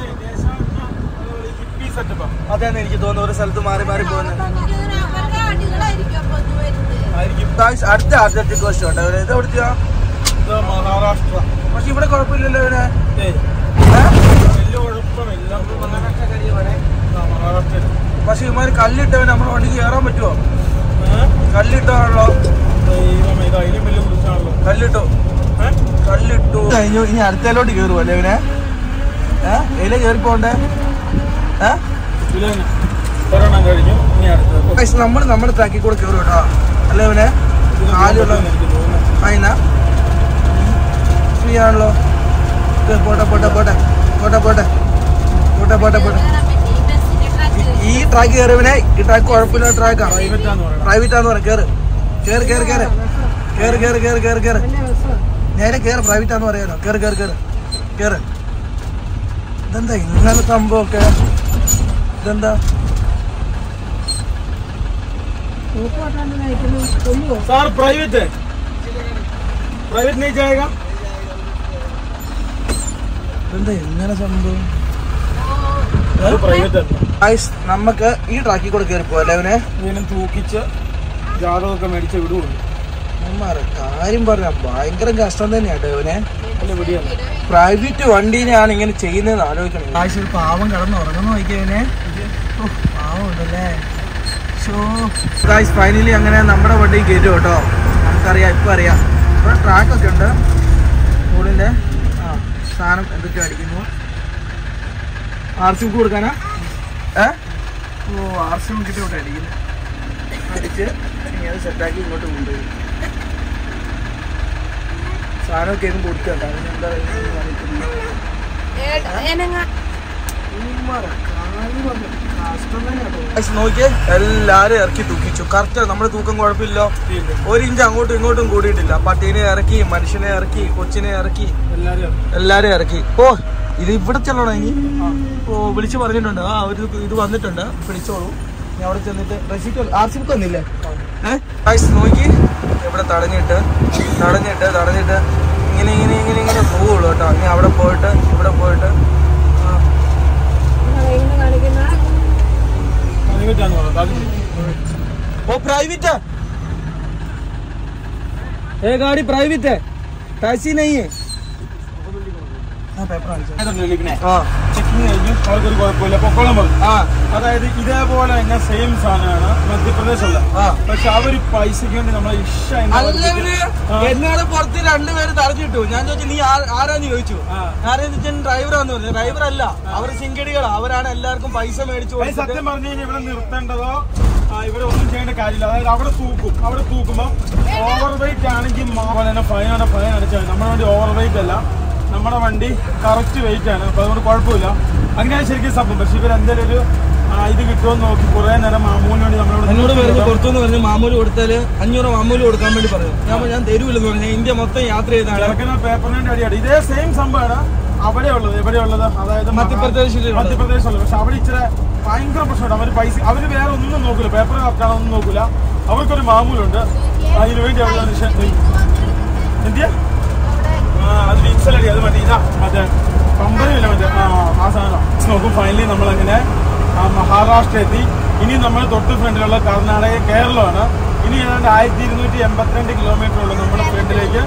ഹിപ്പി സെറ്റപ്പാ അതാണ് എനിക്ക് തോന്നുന്നു ഒരു സ്ഥലത്ത് മാറി മാറി പോകുന്നത് എനിക്ക് തോന്നുന്നു അവരുടെ അടികളായിരിക്കും അപ്പൊ ഇത് വരുന്നത് ആയിരിക്കും ഗായ്സ്, അടുത്ത അത്ലറ്റിക് കോസ്റ്റ് ഉണ്ട് അവര് ഇത് എവിടുത്തെയാ ഇത് മഹാരാഷ്ട്ര പക്ഷെ ഇവിടെ കുഴപ്പമില്ലല്ലോ ഇവര് ഏയ് ഏ? വലിയ കുഴപ്പമില്ല മഹാരാഷ്ട്ര കഴിയുവാണേ മഹാരാഷ്ട്ര പക്ഷെ ഇവന്മാര് കല്ലിട്ടവൻ നമ്മുടെ വണ്ടിക്ക് കയറാൻ പറ്റുമോ കല്ലിട്ടാണല്ലോ ദൈവമേ ഇത് അതിലും വലിയ കുറിച്ചാണല്ലോ കല്ലിട്ടോ ഏഹ് കല്ലിട്ടു കഴിഞ്ഞു ഇനി അടുത്തലോട്ട് കയറുമല്ലേ ഇവനെ ഏഹ് ഇതിലെ കയറി പോണ്ടേ ഏഹ് ഇതിൽ തന്നെ ഒരെണ്ണം കഴിഞ്ഞു ഇനി അടുത്തത് നമ്മൾ നമ്മുടെ ട്രാക്കിൽ കൂടെ കയറും കേട്ടോ അല്ലേ ഇവനെ ആലുള്ള എനിക്ക് തോന്നുന്നു അതിനാ ഫ്രീ ആണല്ലോ ഇത് പോട്ടെ പോട്ടെ പോട്ടെ പോട്ടെ പോട്ടെ പോട്ടെ പോട്ടെ പോട്ടെ കയറാൻ പറ്റി ഈ ബസ്സിന്റെ ട്രാക്കിൽ ഈ ട്രാക്ക് കയറിയവനെ ഈ ട്രാക്ക് കുഴപ്പമില്ലാത്ത ട്രാക്കാണ് പ്രൈവറ്റ് ആന്ന് പറയണം പ്രൈവറ്റ് ആന്ന് പറയാം കേറ് കേറ് കേറ് കേറ് കേറ് കേറ് കേറ് കേറ് കേറ് നേരെ കേറ് പ്രൈവറ്റ് ആന്ന് പറയാനോ കേറ് കേറ് കേറ് കേറ് ഇതെന്താ ഇങ്ങനെ സംഭവമൊക്കെ ഇതെന്താ सर प्राइवेट है प्राइवेट नहीं जाएगा എന്താ എങ്ങനെ സംഭവം അത് പ്രൈവറ്റ് അല്ല Guys, നമുക്ക് ഈ ട്രാക്കിൽ കൂടെ കയറി പോയല്ലേ അവനെ ഇതിനും തൂക്കിച്ച് ജാതകമൊക്കെ മേടിച്ച് വിടുവുള്ളൂ ഉമ്മാരെ കാര്യം പറഞ്ഞ ഭയങ്കര കഷ്ടം തന്നെയാട്ടോ ഇവനെ അല്ല വിടിയല്ല പ്രൈവറ്റ് വണ്ടീനെയാണ് ഇങ്ങനെ ചെയ്യുന്നതെന്ന് ആലോചിക്കണം ആഴ്ച ഒരു പാവം കിടന്ന് ഉറങ്ങുന്നു നോക്കിയവനെ പാവം ഉണ്ടല്ലേ ഗായ്സ് ഫൈനലി അങ്ങനെ നമ്മുടെ വണ്ടി കയറ്റും കേട്ടോ നമുക്കറിയാം ഇപ്പം അറിയാം ഇവിടെ ട്രാക്കൊക്കെ ഉണ്ട് സ്കൂളിൻ്റെ ആ സാധനം എന്തൊക്കെ അടിക്കുന്നു ആർ സി ബുക്ക് കൊടുക്കാനാ ഏ ഓ ആർ സി ബുക്ക് ഇവിടെ അടിക്കുന്നു അടിച്ച് ഇനി അത് സെറ്റാക്കി ഇങ്ങോട്ട് കൊണ്ടുപോയി സാധനമൊക്കെ ഒന്നും കൊടുക്കണ്ട അതിനെന്താ നോക്കിയേ എല്ലാരും ഇറക്കി തൂക്കിച്ചു കറക്റ്റ് നമ്മുടെ തൂക്കം കുഴപ്പമില്ലോ ഒരു ഇഞ്ച് അങ്ങോട്ടും ഇങ്ങോട്ടും കൂടിയിട്ടില്ല പട്ടീനെ ഇറക്കി മനുഷ്യനെ ഇറക്കി കൊച്ചിനെ ഇറക്കി എല്ലാവരും എല്ലാരും ഇറക്കി ഓ ഇത് ഇവിടെ ചെല്ലണോ ഇനി ഓ വിളിച്ചു പറഞ്ഞിട്ടുണ്ട് ആ ഒരു ഇത് വന്നിട്ടുണ്ട് പിടിച്ചോളൂ ഞാൻ അവിടെ ചെന്നിട്ട് റെസിപ്റ്റ് ആർ സി ബുക്ക് വന്നില്ലേ ഏഹ് നോക്കി ഇവിടെ തടഞ്ഞിട്ട് തടഞ്ഞിട്ട് തടഞ്ഞിട്ട് ഇങ്ങനെ ഇങ്ങനെ ഇങ്ങനെ ഇങ്ങനെ പോവുള്ളൂ കേട്ടോ ഇനി അവിടെ പോയിട്ട് ഇവിടെ പോയിട്ട് ആ, പ്രൈവറ്റ് ആണെന്ന് പറഞ്ഞു ബാക്കി ओ प्राइवेट है ये गाड़ी प्राइवेट है टैक्सी नहीं है हाँ पेपर हाँ ചെക്കിങ് കഴിഞ്ഞു അവർക്കൊരു കുഴപ്പമില്ല പൊക്കോളം പറഞ്ഞു हाँ അതായത് ഇതേപോലെ തന്നെ സെയിം സാധനമാണ് മധ്യപ്രദേശുള്ള ആ. പക്ഷെ അവര് പൈസക്ക് വേണ്ടി നമ്മളെ ഇഷ എന്ന് അല്ലവര് ആ. എന്നോട് പുറത്ത് രണ്ടുപേര് തടഞ്ഞിട്ടു ഞാൻ ചോദിച്ചു നീ ആ- ആരാന്ന് ചോദിച്ചു ആ. ആരെന്ന് വെച്ചാൽ ഡ്രൈവറാന്ന് പറഞ്ഞു ഡ്രൈവർ അല്ല അവർ സിംഗടികളാ അവരാണ് എല്ലാവർക്കും പൈസ മേടിച്ചു അത് കൊടുത്തിട്ട് സത്യം പറഞ്ഞു കഴിഞ്ഞാൽ ഇവിടെ നിർത്തേണ്ടതോ ആ, ഇവിടെ ഒന്നും ചെയ്യേണ്ട കാര്യമില്ല അതായത് അവിടെ തൂക്കും അവിടെ തൂക്കുമ്പോ ഓവർ വെയിറ്റ് ആണെങ്കിൽ പോലെ തന്നെ ഫൈൻ ആണ് ഫൈൻ അടിച്ചാൽ മതി. നമ്മുടെ വണ്ടി ഓവർ വെയിറ്റ് അല്ല നമ്മുടെ വണ്ടി കറക്റ്റ് വെയിറ്റ് ആണ് അപ്പൊ അതുകൊണ്ട് കുഴപ്പമില്ല അങ്ങനെയാണ് ശരിക്കും സംഭവം പക്ഷെ ഇവർ എന്തെങ്കിലും ഒരു ആ, ഇത് കിട്ടുമോ എന്ന് നോക്കി കുറെ നേരം മാമൂലിന് വേണ്ടി എന്നോട് നമ്മളോട് പറഞ്ഞു പുറത്തുനിന്ന് പറഞ്ഞു മാമൂല് കൊടുത്താല് അഞ്ഞൂറ് മാമൂല് കൊടുക്കാൻ വേണ്ടി പറഞ്ഞു ഞാൻ പറഞ്ഞു, ഞാൻ തരൂലെന്ന് പറഞ്ഞു ഞാൻ ഇന്ത്യ മൊത്തം യാത്ര ചെയ്താണ് കിടക്കുന്ന പേപ്പറിന്റെ അടിയാണ് ഇതേ സെയിം സംഭവമാണ് അവിടെ ഉള്ളത് എവിടെ ഉള്ളത് അതായത് മധ്യപ്രദേശിലുള്ളത്. മധ്യപ്രദേശുള്ളത് പക്ഷെ അവിടെ ഇച്ചിരി ഭയങ്കര പ്രശ്നമാണ് അവര് പൈസ അവര് വേറെ ഒന്നും നോക്കൂല പേപ്പർ കറക്റ്റാണോ ഒന്നും നോക്കൂല അവർക്കൊരു മാമൂലുണ്ട് അതിന് വേണ്ടി അവിടെ നിഷ- എന്തിയാ ആ അത് വിക്സലടി അത് മതി ഇതാ മറ്റേ കമ്പനിയില്ല മറ്റേ ആ ആ സാധനം നോക്കും ഫൈനലി നമ്മൾ അങ്ങനെ ആ മഹാരാഷ്ട്ര എത്തി ഇനി നമ്മൾ തൊട്ട് ഫ്രണ്ടിലുള്ള കർണാടക കേരളമാണ് ഇനി ഏതാണ്ട് ആയിരത്തി ഇരുന്നൂറ്റി എൺപത്തിരണ്ട് കിലോമീറ്റർ ഉള്ളൂ നമ്മുടെ ഫ്രണ്ടിലേക്ക്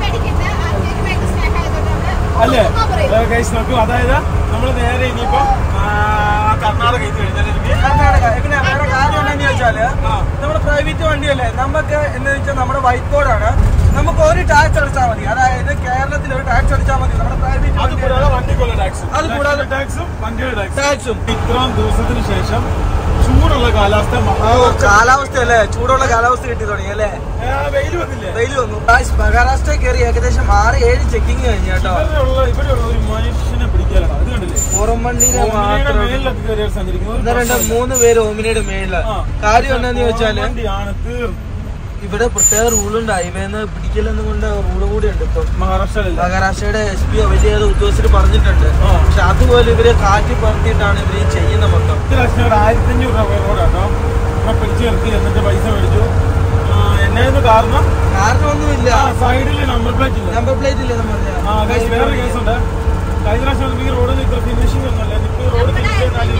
അല്ലേ ഗൈസ് നോക്കൂ അതായത് നമ്മൾ നേരെ ഇനിയിപ്പോ ആ, കർണാടക എത്തി കഴിഞ്ഞാൽ എനിക്ക് കർണാടക പിന്നെ വേറെ കാര്യം എന്താണെന്ന് ചോദിച്ചാല് നമ്മുടെ പ്രൈവറ്റ് വണ്ടിയല്ലേ നമുക്ക് എന്ന് വെച്ചാൽ നമ്മുടെ വൈറ്റ് ബോർഡാണ് നമുക്ക് ഒരു ടാക്സ് അടിച്ചാൽ മതി അതായത് കേരളത്തിൽ ഒരു ടാക്സ് അടിച്ചാൽ മതി നമ്മുടെ പ്രൈവറ്റ് അത് കൂടാതെ വണ്ടിക്കുള്ള ടാക്സ് അത് കൂടാതെ ടാക്സും വണ്ടിയുടെ ടാക്സും ടാക്സും ഇത്രയും ദിവസത്തിന് ശേഷം ചൂടുള്ള കാലാവസ്ഥ മഹാ കാലാവസ്ഥ അല്ലേ ചൂടുള്ള കാലാവസ്ഥ കിട്ടി തുടങ്ങി അല്ലേ വെയിൽ വന്നില്ലേ വെയിൽ വന്നു ഗായ്സ്, മഹാരാഷ്ട്ര കയറി ഏകദേശം ആറ് ഏഴ് ചെക്കിങ് കഴിഞ്ഞു കേട്ടോ ഇവരുള്ള ഇവരുള്ള ഒരു മനുഷ്യനെ പിടിക്കാനാണ് അത് കണ്ടില്ലേ പുറം വണ്ടിയിലെ ഓമിനിയുടെ മാത്രം മേളിലൊക്കെ കയറിയ സഞ്ചരിക്കുന്നത് ഒരു ഒന്ന് രണ്ട് പ്രശ്നമില്ല. മൂന്ന് പേര് ഓമിനയുടെ മേളില് ആ. കാര്യം എന്താന്ന് ചോദിച്ചാല് വണ്ടിയാണ് തീർന്നു ഇവിടെ പ്രത്യേക റൂളുണ്ട് ഹൈവേന്ന് പിടിക്കലെന്നും കൊണ്ട് റൂള് കൂടി ഉണ്ട് ഇപ്പൊ മഹാരാഷ്ട്രയിലല്ല മഹാരാഷ്ട്രയുടെ എസ് പി വലിയ ഉദ്യോഗസ്ഥർ പറഞ്ഞിട്ടുണ്ട് ആ. പക്ഷെ അതുപോലെ ഇവര് കാറ്റി പറത്തിയിട്ടാണ് ഇവര് ഈ ചെയ്യുന്ന മൊത്തം പത്ത് ലക്ഷം ഒരു ആയിരത്തി അഞ്ഞൂറ് രൂപ റോഡാട്ടോ ഇവിടെ പിടിച്ചു നിർത്തി എന്നിട്ട് പൈസ മേടിച്ചു ആ, എന്നായിരുന്നു കാരണം കാരണമൊന്നുമില്ല സൈഡിൽ നമ്പർ പ്ലേറ്റ് ഇല്ല നമ്പർ പ്ലേറ്റ് ഇല്ല നമ്മൾ ആ guys, വേറൊരു കേസുണ്ട് കഴിഞ്ഞ പ്രാവശ്യം ഈ റോഡിൽ ഇത്ര ഫിനിഷിംഗ് ഒന്നുമല്ല ഇപ്പൊ റോഡ് ഫിനിഷ്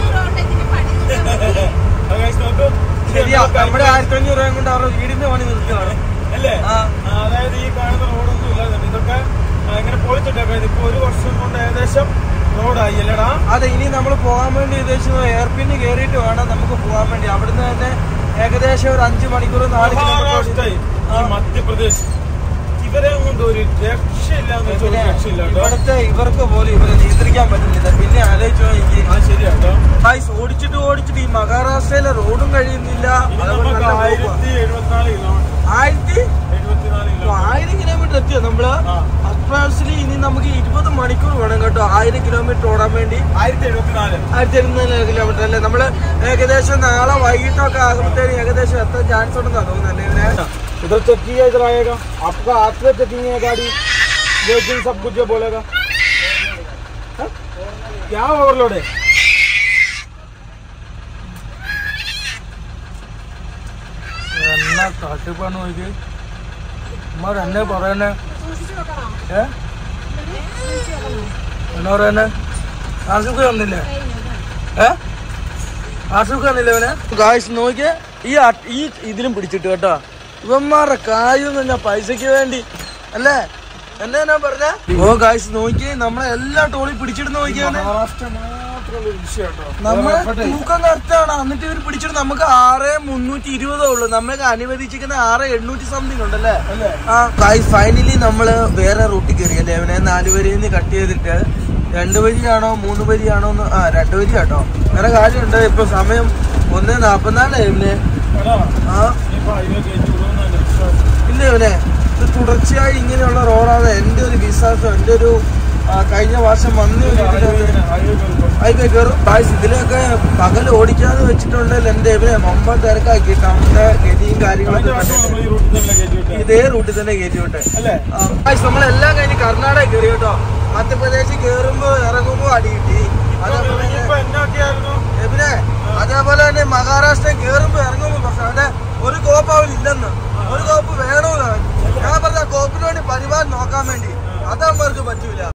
നോക്കൂ ശരിയാ നമ്മുടെ ആയിരത്തി അഞ്ഞൂറ് രൂപ കൊണ്ട് അവരുടെ വീടിന്റെ പണി നിർത്തുകയാണ് അല്ലേ ആ. ആ, അതായത് ഈ കാണുന്ന റോഡൊന്നും ഇല്ലാതെ ഇതൊക്കെ ആ, ഇങ്ങനെ പൊളിച്ചിട്ടൊക്കെ ഇപ്പൊ ഒരു വർഷം കൊണ്ട് ഏകദേശം റോഡായി അല്ലേടാ അതെ ഇനി നമ്മൾ പോകാൻ വേണ്ടി ഉദ്ദേശിച്ചത് എയർപിന് കയറിയിട്ട് വേണം നമുക്ക് പോകാൻ വേണ്ടി അവിടുന്ന് തന്നെ ഏകദേശം ഒരു അഞ്ചു മണിക്കൂർ നാല് മഹാരാഷ്ട്ര ഈ കിലോമീറ്റർ മധ്യപ്രദേശ് ഇവരെ കൊണ്ട് ഒരു രക്ഷയില്ല എന്ന് വെച്ചാൽ ഒരു രക്ഷയില്ല കേട്ടോ ഇവിടുത്തെ ഇവർക്ക് പോലും ഇവരെ നിയന്ത്രിക്കാൻ പറ്റുന്നില്ല പിന്നെ ആലോചിച്ചോ എനിക്ക് അത് ശരിയാട്ടോ ഗായ്സ്, ഓടിച്ചിട്ട് ഓടിച്ചിട്ട് ഈ മഹാരാഷ്ട്രയിലെ റോഡും കഴിയുന്നില്ല ഇനി അതുപോലെ നമുക്ക് നല്ല പോക്കുവാ. ആയിരത്തി എഴുപത്തിനാല് കിലോമീറ്റർ ആയിരത്തി എഴുപത്തിനാല് ഓ, കിലോമീറ്റർ ആയിരം കിലോമീറ്റർ എത്തിയോ നമ്മള് ആ. അപ്രാവശ്യലി ഇനി നമുക്ക് ഇരുപത് മണിക്കൂർ വേണം കേട്ടോ ആയിരം കിലോമീറ്റർ ഓടാൻ വേണ്ടി ആയിരത്തി എഴുപത്തിനാല് ആയിരത്തി എഴുന്നൂറ് കിലോമീറ്റർ അല്ലേ നമ്മള് ഏകദേശം നാളെ വൈകിട്ടൊക്കെ ആകുമ്പോഴത്തേനും ഏകദേശം എത്ര ചാൻസ് ഉണ്ടെന്നാ തോന്നുന്നല്ലേ ഇവനെ इधर चेक किया इधर आएगा आपका हाथ से चेकिंग है गाड़ी लेकिन सब कुछ जो बोलेगा हाँ? क्या ओवरलोड है എന്നാ തട്ടിപ്പാണ് നോക്കി ഉമ്മാർ എന്നെ പറയണേ ഏ എന്നാ പറയണേ ആർഷുക്ക് കണ്ടില്ലേ ഏ ആർഷുക്ക് കണ്ടില്ലേ അവനെ ഗായ്സ് നോക്കിയേ ഈ അ- ഈ ഇതിലും പിടിച്ചിട്ട് കേട്ടോ ഇവന്മാരുടെ കാര്യം എന്ന് പറഞ്ഞാൽ പൈസക്ക് വേണ്ടി അല്ലേ എന്താ ഞാൻ പറഞ്ഞ ഓ ഗായ്സ് നോക്കി നമ്മളെ എല്ലാ ടോളി പിടിച്ചിട്ട് നോക്കിയാണ് മഹാരാഷ്ട്ര മാത്രമുള്ള ഒരു വിഷയം കേട്ടോ നമ്മളെ തൂക്കം കറക്റ്റാണ് എന്നിട്ട് ഇവർ പിടിച്ചിട്ട് നമുക്ക് ആറ് മുന്നൂറ്റി ഇരുപതേ ഉള്ളൂ നമ്മളൊക്കെ അനുവദിച്ചിരിക്കുന്ന ആറ് എണ്ണൂറ്റി സംതിങ് ഉണ്ടല്ലേ ആ ഫൈനലി നമ്മള് വേറെ റൂട്ടിൽ കയറി അല്ലേ അവനെ നാല് വരിയിൽ നിന്ന് കട്ട് ചെയ്തിട്ട് രണ്ട് വരിയാണോ മൂന്ന് വരിയാണോ എന്ന് ആ രണ്ട് വരി കേട്ടോ വേറെ കാര്യമുണ്ട് ഇപ്പൊ സമയം ഒന്ന് നാപ്പത്തിനാലായി ഇവന് എടാ ആ ഇപ്പൊ ഹൈവേ കയറ്റി വിടുമെന്നാണ് വിശ്വാസം ഇല്ല ഇവനെ ഇത് തുടർച്ചയായി ഇങ്ങനെയുള്ള റോഡാണ് എന്റെ ഒരു വിശ്വാസം എന്റെ ഒരു ആ, കഴിഞ്ഞ വർഷം വന്ന ഒരു ഇതിലൊക്കെ ഹൈവേ കയറി അതിപ്പോ കയറും ബായ്സ് ഇതിലൊക്കെ പകൽ ഓടിക്കാതെ വെച്ചിട്ടുണ്ടെങ്കിൽ എന്റെ ഇവരെ മൊമ്പ തിരക്കാക്കി ടൗണിന്റെ ഗതിയും കാര്യങ്ങളൊക്കെ നമ്മൾ കണ്ടിട്ട് ഈ റൂട്ടിൽ തന്നെ കയറ്റി വിട്ടേ ഇതേ റൂട്ടിൽ തന്നെ കയറ്റി വിട്ടെ അല്ലേ ബായ്സ് നമ്മളെല്ലാം കഴിഞ്ഞ് കർണാടക കയറി കേട്ടോ മധ്യപ്രദേശിൽ കയറുമ്പോ ഇറങ്ങുമ്പോ അടി കിട്ടി അതേപോലെ തന്നെ ഇപ്പൊ എന്നൊക്കെയായിരുന്നു പിന്നെ അതേപോലെ തന്നെ മഹാരാഷ്ട്ര കയറുമ്പോ ഇറങ്ങുമ്പോ പക്ഷെ അവന്റെ ഒരു കോപ്പ് അവൻ ഇല്ലെന്ന് ഒരു കോപ്പ് വേണമെന്ന് അവൻ. ഞാൻ പറഞ്ഞ കോപ്പിന് വേണ്ടി പരിപാടി നോക്കാൻ വേണ്ടി അതവന്മാർക്ക് പറ്റൂല